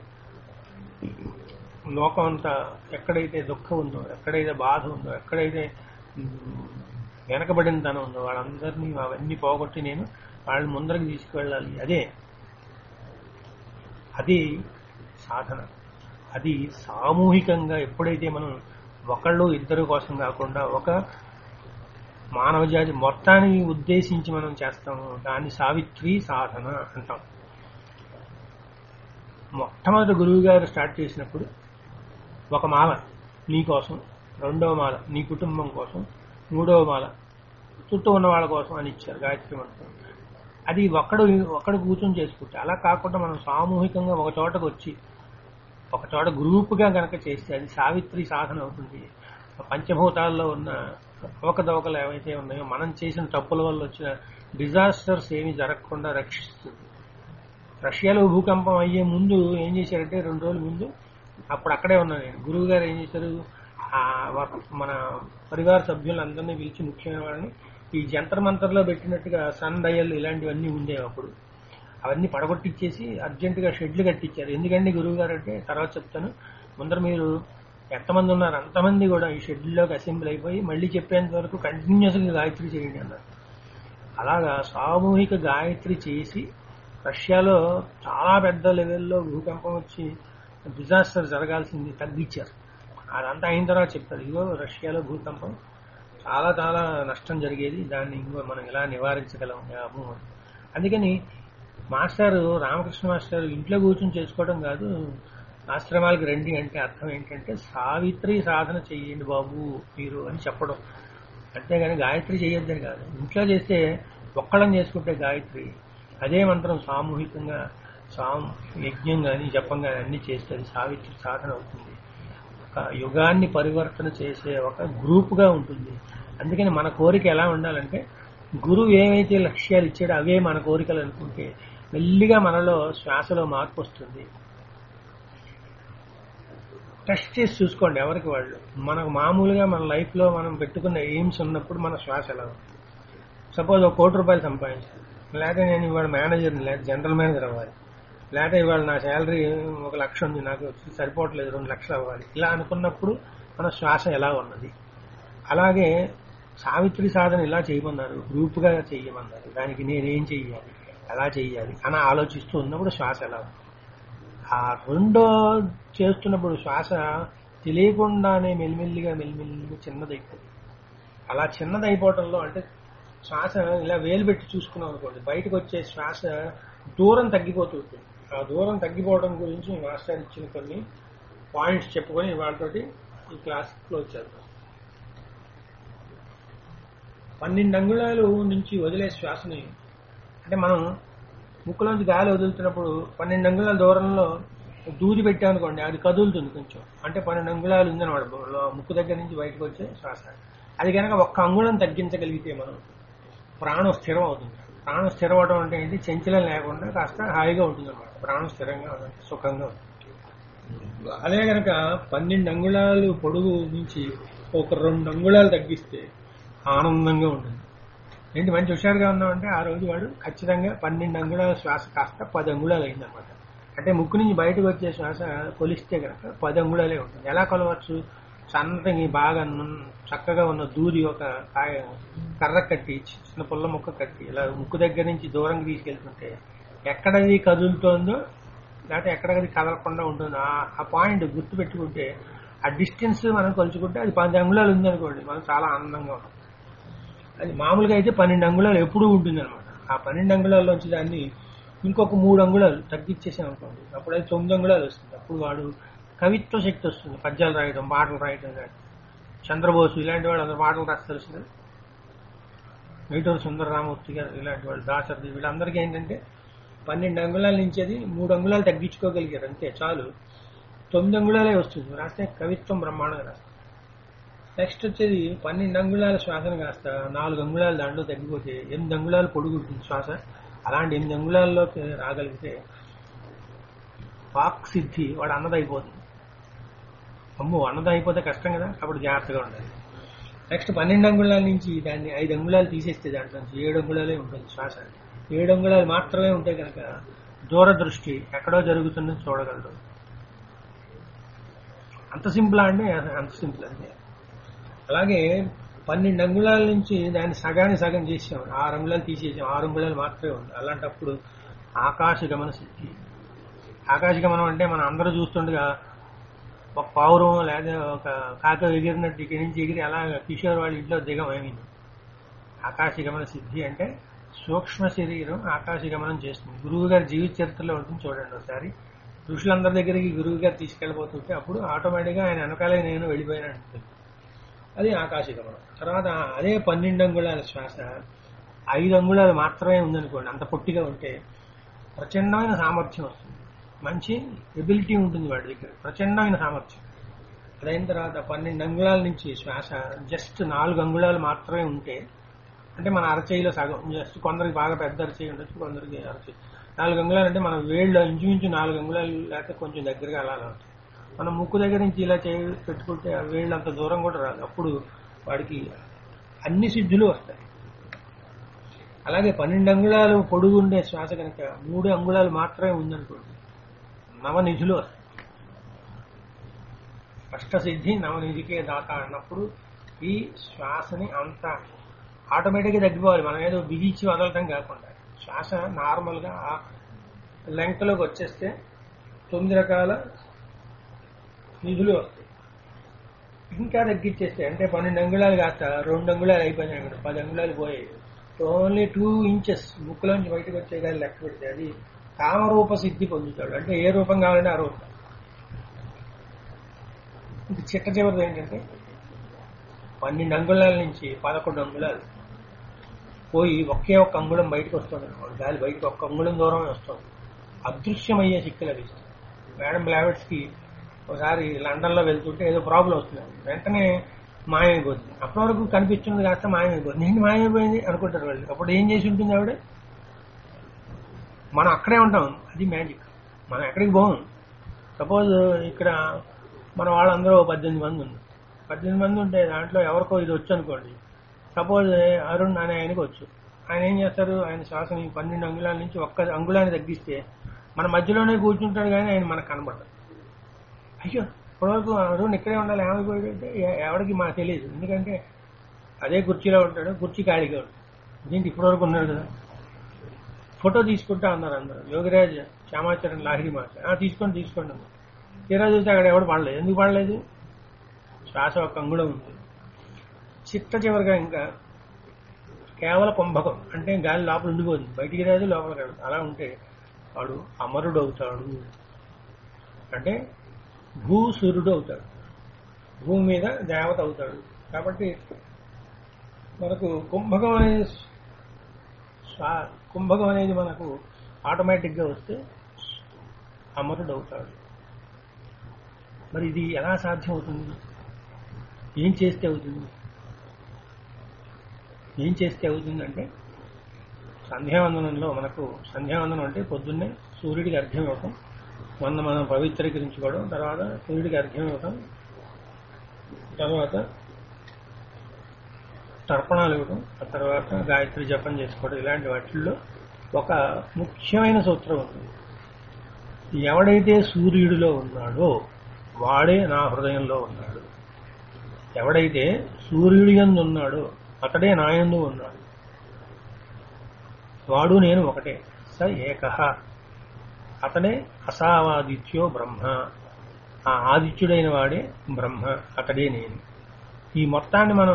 లోకం అంతా ఎక్కడైతే దుఃఖం ఉందో ఎక్కడైతే బాధ ఉందో ఎక్కడైతే ఉమ్, వెనకబడిన తనం ఉందో వాళ్ళందరినీ అవన్నీ పోగొట్టి నేను వాళ్ళని ముందరకు తీసుకువెళ్ళాలి అదే అది సాధన అది సామూహికంగా ఎప్పుడైతే మనం ఒకళ్ళు ఇద్దరు కోసం కాకుండా ఒక మానవ జాతి మొత్తాన్ని ఉద్దేశించి మనం చేస్తాము దాన్ని సావిత్రి సాధన అంటాం మొట్టమొదటి గురువు గారు స్టార్ట్ చేసినప్పుడు ఒక మాల నీ కోసం రెండవ మాల నీ కుటుంబం కోసం మూడవ మాల చుట్టూ ఉన్న వాళ్ళ కోసం అని ఇచ్చారు గాయత్రి మంత్రం అది ఒక్కడు ఒక్కడు కూర్చొని చేసుకుంటే అలా కాకుండా మనం సామూహికంగా ఒక చోటకు వచ్చి ఒక చోట గ్రూపుగా గనక చేస్తే అది సావిత్రి సాధన అవుతుంది పంచభూతాల్లో ఉన్న అవకతవకలు ఏవైతే ఉన్నాయో మనం చేసిన తప్పుల వల్ల వచ్చిన డిజాస్టర్స్ ఏమి జరగకుండా రక్షిస్తుంది రష్యాలో భూకంపం అయ్యే ముందు ఏం చేశారంటే రెండు రోజుల ముందు అప్పుడు అక్కడే ఉన్నాను నేను గురువు గారు ఏం చేశారు ఆ వ- మన పరివార సభ్యులందరినీ పిలిచి ముఖ్యమైన వాళ్ళని ఈ జంతర్ మంతర్లో పెట్టినట్టుగా సన్ డయల్ ఇలాంటివన్నీ ఉండేవి అప్పుడు అవన్నీ పడగొట్టించేసి అర్జెంటుగా షెడ్లు కట్టించారు ఎందుకండి గురువు గారు అంటే తర్వాత చెప్తాను ముందర మీరు ఎంతమంది ఉన్నారు అంతమంది కూడా ఈ షెడ్యూల్లోకి అసెంబ్లీ అయిపోయి మళ్ళీ చెప్పేంత వరకు కంటిన్యూస్గా గాయత్రి చేయండి అన్నారు అలాగా సామూహిక గాయత్రి చేసి రష్యాలో చాలా పెద్ద లెవెల్లో భూకంపం వచ్చి డిజాస్టర్ జరగాల్సింది తగ్గించారు అదంతా అయిన తర్వాత చెప్పారు ఇగో రష్యాలో భూకంపం చాలా చాలా నష్టం జరిగేది దాన్ని ఇంకో మనం ఎలా నివారించగలము అని. అందుకని మాస్టర్ రామకృష్ణ మాస్టర్ ఇంట్లో కూర్చొని చేసుకోవడం కాదు ఆశ్రమాలకు రండి అంటే అర్థం ఏంటంటే సావిత్రి సాధన చెయ్యండి బాబు మీరు అని చెప్పడం అంతేగాని గాయత్రి చేయొద్దని కాదు ఇంట్లో చేస్తే ఒక్కళ్ళం చేసుకుంటే గాయత్రి అదే మంత్రం సామూహికంగా సాం యజ్ఞం కానీ జపం కానీ అన్ని చేస్తే అది సావిత్రి సాధన అవుతుంది ఒక యుగాన్ని పరివర్తన చేసే ఒక గ్రూప్గా ఉంటుంది అందుకని మన కోరిక ఎలా ఉండాలంటే గురువు ఏవైతే లక్ష్యాలు ఇచ్చాడో అవే మన కోరికలు అనుకుంటే మెల్లిగా మనలో శ్వాసలో మార్పు వస్తుంది టెస్ట్ చేసి చూసుకోండి ఎవరికి వాళ్ళు మనకు మామూలుగా మన లైఫ్లో మనం పెట్టుకున్న ఎయిమ్స్ ఉన్నప్పుడు మన శ్వాస ఎలా ఉంది సపోజ్ ఒక కోటి రూపాయలు సంపాదించాను లేకపోతే నేను ఇవాళ మేనేజర్ని లేదా జనరల్ మేనేజర్ అవ్వాలి లేకపోతే ఇవాళ నా శాలరీ ఒక లక్ష ఉంది నాకు సరిపోవట్లేదు రెండు లక్షలు అవ్వాలి ఇలా అనుకున్నప్పుడు మన శ్వాస ఎలా ఉన్నది అలాగే సావిత్రి సాధన ఇలా చేయమన్నారు గ్రూప్గా చేయమన్నారు దానికి నేనేం చెయ్యాలి ఎలా చెయ్యాలి అని ఆలోచిస్తూ ఉన్నప్పుడు శ్వాస ఎలా ఉంది ఆ రెండో చేస్తున్నప్పుడు శ్వాస తెలియకుండానే మెల్లిమెల్లిగా మెల్లిమెల్లిగా చిన్నదైపోతుంది అలా చిన్నదైపోవటంలో అంటే శ్వాస ఇలా వేలు పెట్టి చూసుకున్నాం అనుకోండి బయటకు వచ్చే శ్వాస దూరం తగ్గిపోతుంది ఆ దూరం తగ్గిపోవడం గురించి మాస్టర్ ఇచ్చిన కొన్ని పాయింట్స్ చెప్పుకొని వాళ్ళతోటి ఈ క్లాస్ క్లోజ్ చేద్దాం పన్నెండు అంగుళాలు నుంచి వదిలే శ్వాసని అంటే మనం ముక్కులోంచి గాలి వదులుతున్నప్పుడు పన్నెండు అంగుళాల దూరంలో దూది పెట్టామనుకోండి అది కదులుతుంది కొంచెం అంటే పన్నెండు అంగుళాలు ఉందన్నమాట లో- ముక్కు దగ్గర నుంచి బయటకు వచ్చే శ్వాస అది కనుక ఒక్క అంగుళం తగ్గించగలిగితే మనం ప్రాణం స్థిరం అవుతుంది ప్రాణం స్థిరం అవడం అంటే ఏంటి చంచలం లేకుండా కాస్త హాయిగా ఉంటుంది అనమాట ప్రాణం స్థిరంగా ఉంటుంది, సుఖంగా ఉంటుంది అదే కనుక పన్నెండు అంగుళాలు పొడుగు నుంచి ఒక రెండు అంగుళాలు తగ్గిస్తే ఆనందంగా ఉంటుంది ఏంటి మంచి హుషారుగా ఉన్నామంటే ఆ రోజు వాడు ఖచ్చితంగా పన్నెండు అంగుళాల శ్వాస కాస్త పది అంగుళాలు అయిందనమాట అంటే ముక్కు నుంచి బయటకు వచ్చే శ్వాస కొలిస్తే కనుక పది అంగుళాలే ఉంటుంది ఎలా కొలవచ్చు సన్నటి బాగా నున్- చక్కగా ఉన్న దూది ఒక కాయ కర్ర కట్టి చిన్న పుల్ల ముక్క కట్టి ఇలా ముక్కు దగ్గర నుంచి దూరంగా తీసుకెళ్తుంటే ఎక్కడది కదులుతోందో లేకపోతే ఎక్కడది కదలకుండా ఉంటుందో ఆ- ఆ పాయింట్ గుర్తు పెట్టుకుంటే ఆ డిస్టెన్స్ మనం కొలుచుకుంటే అది పది అంగుళాలు ఉందనుకోండి మనం చాలా ఆనందంగా ఉంటుంది అది మామూలుగా అయితే పన్నెండు అంగుళాలు ఎప్పుడూ ఉంటుంది అనమాట ఆ పన్నెండు అంగుళాల్లోంచి దాన్ని ఇంకొక మూడు అంగుళాలు తగ్గించేసాం అనుకోండి అప్పుడు అది తొమ్మిది అంగుళాలు వస్తుంది అప్పుడు వాడు కవిత్వ శక్తి వస్తుంది పద్యాలు రాయడం పాటలు రాయడం కానీ చంద్రబోసు ఇలాంటి వాళ్ళు అందరు పాటలు రాస్తారు తెలుసు కదా వేటూరు సుందర రామూర్తి గారు ఇలాంటి వాళ్ళు దాసరి వీళ్ళందరికీ ఏంటంటే పన్నెండు అంగుళాల నుంచి అది మూడు అంగుళాలు తగ్గించుకోగలిగారు అంతే చాలు తొమ్మిది అంగుళాలే వస్తుంది రాస్తే కవిత్వం బ్రహ్మాండంగా రాస్తారు నెక్స్ట్ వచ్చేది పన్నెండు అంగుళాల శ్వాసను కాస్త నాలుగు అంగుళాల దాంట్లో తగ్గిపోతే ఎనిమిది అంగుళాలు పొడుగు ఉంటుంది శ్వాస అలాంటి ఎనిమిది అంగుళాల్లోకి రాగలిగితే వాక్ సిద్ధి వాడు అన్నదైపోతుంది అమ్ము అన్నది అయిపోతే కష్టం కదా అప్పుడు జాగ్రత్తగా ఉండాలి నెక్స్ట్ పన్నెండు అంగుళాల నుంచి దాన్ని ఐదు అంగుళాలు తీసేస్తే దాంట్లో నుంచి ఏడు అంగుళాలే ఉంటుంది శ్వాస ఏడు అంగుళాలు మాత్రమే ఉంటే కనుక దూరదృష్టి ఎక్కడో జరుగుతుందని చూడగలరు అంత సింపుల్ అంటే అంత సింపుల్ అంతే అలాగే పన్నెండు అంగుళాల నుంచి దాన్ని సగాన్ని సగం చేసాం ఆరు అంగుళాలు తీసేసాం ఆరు అంగుళాలు మాత్రమే ఉంది అలాంటప్పుడు ఆకాశ గమన సిద్ధి ఆకాశ గమనం అంటే మనం అందరూ చూస్తుండగా ఒక పావురం లేదా ఒక కాక ఎగిరినట్టు ఇక్కడి నుంచి ఎగిరి అలా కిషోర్ వాళ్ళ ఇంట్లో దిగం ఏమీ ఆకాశ గమన సిద్ధి అంటే సూక్ష్మ శరీరం ఆకాశ గమనం చేస్తుంది గురువు గారి జీవిత చరిత్రలో ఉంటుంది చూడండి ఒకసారి ఋషులందరి దగ్గరికి గురువు గారు తీసుకెళ్ళబోతుంటే అప్పుడు ఆటోమేటిక్గా ఆయన వెనకాలే నేను వెళ్ళిపోయినట్టు అది ఆకాశ గమనం తర్వాత అదే పన్నెండు అంగుళాల శ్వాస ఐదు అంగుళాలు మాత్రమే ఉందనుకోండి అంత పొట్టిగా ఉంటే ప్రచండమైన సామర్థ్యం వస్తుంది మంచి ఎబిలిటీ ఉంటుంది వాడి దగ్గర ప్రచండమైన సామర్థ్యం అదైన తర్వాత పన్నెండు అంగుళాల నుంచి శ్వాస జస్ట్ నాలుగు అంగుళాలు మాత్రమే ఉంటే అంటే మన అరచేయిలో సగం జస్ట్ కొందరికి బాగా పెద్ద అరచేయి ఉండొచ్చు కొందరికి అరచేయి నాలుగు అంగుళాలు అంటే మన వేళ్ళు ఇంచుమించు నాలుగు అంగుళాలు లేకపోతే కొంచెం దగ్గరగా అలా అలా ఉంటాయి మనం ముక్కు దగ్గర నుంచి ఇలా చేయి పెట్టుకుంటే ఆ వేళ్ళు అంత దూరం కూడా రాదు అప్పుడు వాడికి అన్ని సిద్ధులు వస్తాయి అలాగే పన్నెండు అంగుళాలు పొడుగు ఉండే శ్వాస కనుక మూడు అంగుళాలు మాత్రమే ఉందనుకోండి నవనిధులు వస్తాయి అష్టసిద్ధి నవనిధికే దాత అన్నప్పుడు ఈ శ్వాసని అంత ఆటోమేటిక్గా తగ్గిపోవాలి మనం ఏదో బిగించి వదలటం కాకుండా శ్వాస నార్మల్గా ఆ లెంగ్త్లోకి వచ్చేస్తే తొమ్మిది రకాల నిధులు వస్తాయి ఇంకా తగ్గించేస్తే అంటే పన్నెండు అంగుళాలు కాస్త రెండు అంగుళాలు అయిపోయినాయి అక్కడ పది అంగుళాలు పోయాయి ఓన్లీ టూ ఇంచెస్ ముక్కులోంచి బయటకు వచ్చే కానీ లెక్క పెడితే అది కామరూప సిద్ధి పొందుతాడు అంటే ఏ రూపం కావాలంటే ఆ రూపం ఇది చిట్ట చివరిది ఏంటంటే పన్నెండు అంగుళాల నుంచి పదకొండు అంగుళాలు పోయి ఒకే ఒక్క అంగుళం బయటకు వస్తుంది అనుకోండి గాలి బయటకు ఒక్క అంగుళం దూరమే వస్తుంది అదృశ్యమయ్యే శక్తి లభిస్తుంది మేడం బ్లావెట్స్ కి ఒకసారి లండన్ లో వెళ్తుంటే ఏదో ప్రాబ్లం వస్తుంది వెంటనే మాయమైపోతుంది అప్పటి వరకు కనిపిస్తుంది కాస్త మాయమైపోతుంది ఏంటి మాయమైపోయింది అనుకుంటారు వాళ్ళు అప్పుడు ఏం చేసి ఉంటుంది ఆవిడ మనం అక్కడే ఉంటాం అది మ్యాజిక్ మనం ఎక్కడికి పోం సపోజ్ ఇక్కడ మన వాళ్ళందరూ ఓ పద్దెనిమిది మంది ఉన్నారు పద్దెనిమిది మంది ఉంటే దాంట్లో ఎవరికో ఇది వచ్చు అనుకోండి సపోజ్ అరుణ్ అనే ఆయనకు వచ్చు ఆయన ఏం చేస్తారు ఆయన శ్వాసని పన్నెండు అంగుళాల నుంచి ఒక్క అంగుళాన్ని తగ్గిస్తే మన మధ్యలోనే కూర్చుంటాడు కానీ ఆయన మనకు కనబడదు అయ్యో ఇప్పటివరకు అరుణ్ ఇక్కడే ఉండాలి ఏమైపోయాడు అంటే ఎ- ఎవరికి మాకు తెలియదు ఎందుకంటే అదే కుర్చీలో ఉంటాడు కుర్చీ ఖాళీగా ఉంటాడు దీంట్లో ఇప్పటివరకు ఉన్నాడు కదా ఫోటో తీసుకుంటా అన్నారు అందరూ యోగిరాజ్ శ్యామాచరణ్ లాహిరి మాస్టర్ "ఆ, తీసుకోండి తీసుకోండి అన్నారు తీరా చూస్తే అక్కడ ఎవడు పడలేదు ఎందుకు పడలేదు శ్వాస ఒక అంగుళం ఉంది చిట్ట చివరిగా ఇంకా కేవలం కుంభకం అంటే గాలి లోపల ఉండిపోతుంది బయటికి రాదు లోపలికి రాదు అలా ఉంటే వాడు అమరుడు అవుతాడు అంటే భూసూర్యుడు అవుతాడు భూమి మీద దేవత అవుతాడు కాబట్టి మనకు కుంభకం అనేది స్వా- కుంభకం అనేది మనకు ఆటోమేటిక్ గా వస్తే అమరుడు అవుతాడు మరి ఇది ఎలా సాధ్యం అవుతుంది ఏం చేస్తే అవుతుంది ఏం చేస్తే అవుతుందంటే సంధ్యావందనంలో మనకు సంధ్యావందనం అంటే పొద్దున్నే సూర్యుడికి అర్ఘ్యం ఇవ్వటం మొన్న మనం పవిత్రీకరించుకోవడం తర్వాత సూర్యుడికి అర్ఘ్యం ఇవ్వటం తర్వాత తర్పణాలు ఇవ్వడం ఆ తర్వాత గాయత్రి జపం చేసుకోవడం ఇలాంటి వాటిల్లో ఒక ముఖ్యమైన సూత్రం ఉంది ఎవడైతే సూర్యుడిలో ఉన్నాడో వాడే నా హృదయంలో ఉన్నాడు ఎవడైతే సూర్యుడి యందు ఉన్నాడో అతడే నాయందు ఉన్నాడు వాడు నేను ఒకటే స ఏక అతడే అసావాదిత్యో బ్రహ్మ ఆ ఆదిత్యుడైన వాడే బ్రహ్మ అతడే నేను ఈ మొత్తాన్ని మనం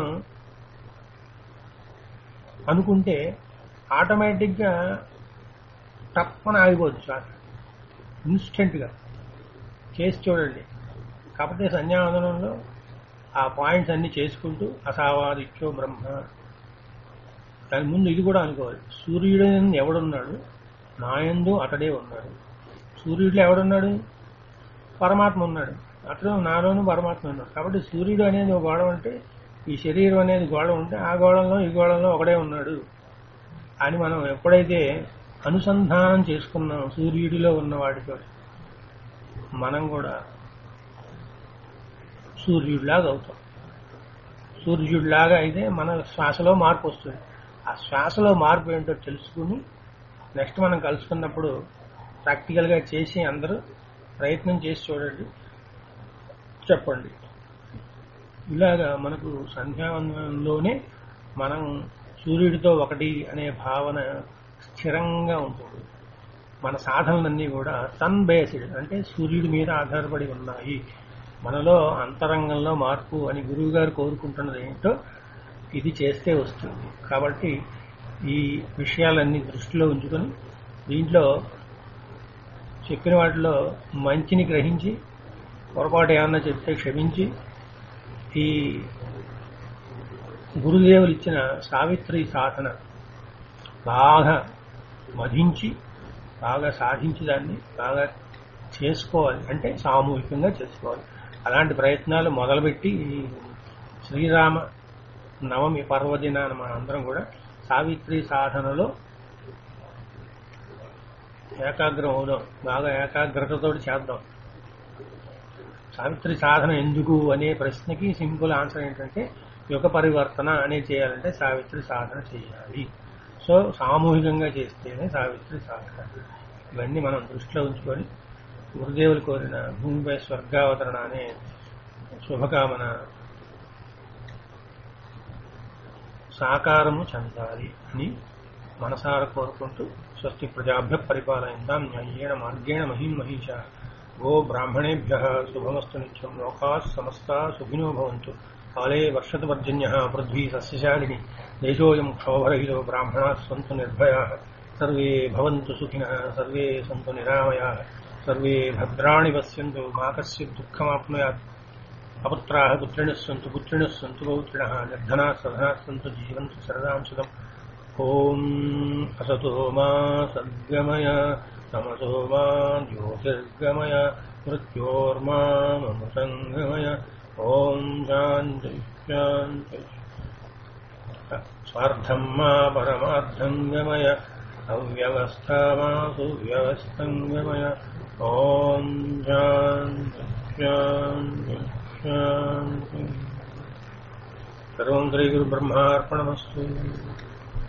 అనుకుంటే ఆటోమేటిక్గా తప్పన ఆగిపోద్ది శ్వాస ఇన్స్టెంట్గా చేసి చూడండి కాకపోతే సంధ్యావందనంలో ఆ పాయింట్స్ అన్ని చేసుకుంటూ అసావాదిత్యో బ్రహ్మ దాని ముందు ఇది కూడా అనుకోవాలి సూర్యుడు ఎవడున్నాడు నాయందు అతడే ఉన్నాడు సూర్యుడిలో ఎవడున్నాడు పరమాత్మ ఉన్నాడు అతడు నాలోను పరమాత్మ ఉన్నాడు కాబట్టి సూర్యుడు అనేది ఒక గోళం అంటే ఈ శరీరం అనేది గోళం ఉంటే ఆ గోళంలో ఈ గోళంలో ఒకడే ఉన్నాడు అని మనం ఎప్పుడైతే అనుసంధానం చేసుకున్నాం సూర్యుడిలో ఉన్న వాటితో మనం కూడా సూర్యుడిలాగా అవుతాం సూర్యుడిలాగా అయితే మన శ్వాసలో మార్పు వస్తుంది ఆ శ్వాసలో మార్పు ఏంటో తెలుసుకుని నెక్స్ట్ మనం కలుసుకున్నప్పుడు ప్రాక్టికల్గా చేసి అందరూ ప్రయత్నం చేసి చూడండి చెప్పండి ఇలాగా మనకు సంధ్యావందనంలోనే మనం సూర్యుడితో ఒకటి అనే భావన స్థిరంగా ఉంటుంది మన సాధనలన్నీ కూడా సన్ బేస్డ్ అంటే సూర్యుడి మీద ఆధారపడి ఉన్నాయి మనలో అంతరంగంలో మార్పు అని గురువు గారు కోరుకుంటున్నది ఏంటో ఇది చేస్తే వస్తుంది కాబట్టి ఈ విషయాలన్నీ దృష్టిలో ఉంచుకొని దీంట్లో చెప్పిన వాటిలో మంచిని గ్రహించి పొరపాటు ఏమన్నా చెప్తే క్షమించి ఈ గురుదేవులు ఇచ్చిన సావిత్రి సాధన బాగా మధించి బాగా సాధించి దాన్ని బాగా చేసుకోవాలి అంటే సామూహికంగా చేసుకోవాలి అలాంటి ప్రయత్నాలు మొదలుపెట్టి ఈ శ్రీరామ నవమి పర్వదినాన మన అందరం కూడా సావిత్రి సాధనలో ఏకాగ్రం అవుదాం బాగా ఏకాగ్రతతోటి చేద్దాం సావిత్రి సాధన ఎందుకు అనే ప్రశ్నకి సింపుల్ ఆన్సర్ ఏంటంటే యుగ పరివర్తన అనే చేయాలంటే సావిత్రి సాధన చేయాలి సో సామూహికంగా చేస్తేనే సావిత్రి సాధన ఇవన్నీ మనం దృష్టిలో ఉంచుకొని గురుదేవులు కోరిన భూమిపై స్వర్గావతరణ అనే శుభకామన సాకారము చెందాలి అని మనసార కోరుకుంటూ స్వస్తి ప్రజాభ్య పరిపాలయంతాం న్యాయేణ మార్గేణ మహిం మహిష గో బ్రాహ్మణేభ్య శుభమస్తు నిత్యం లోకా సమస్తా సుఖినో భవంతు కాలే వర్షతు పర్జన్య పృథ్వీ సస్యశాలిని దేశోయం క్షోభరహితో బ్రాహ్మణా సంతు నిర్భయా సర్వే భవంతు సుఖినః సర్వే సంతు నిరామయా సర్వే భద్రాణి పశ్యంతు మా కశ్చిత్ దుఃఖమాప్నుయాత్ అపుత్రాः పుత్రిణः सन्तु पुत्रिणः सन्तु पौत्रिणः निर्धनाः सधनाः सन्तु जीवन्तु शरदां सुखम् ॐ असतो मा सद्गमय तमसो मा ज्योतिर्गमय मृत्योर्मामृतङ्गमय ॐ शान्ति शान्ति स्वार्थम् मा परमार्थम् गमय अव्यवस्था मा सुव्यवस्थम् गमय ॐ शान्ति शान्ति शान्ति सर्वं श्रीगुरुब्रह्मार्पणमस्तु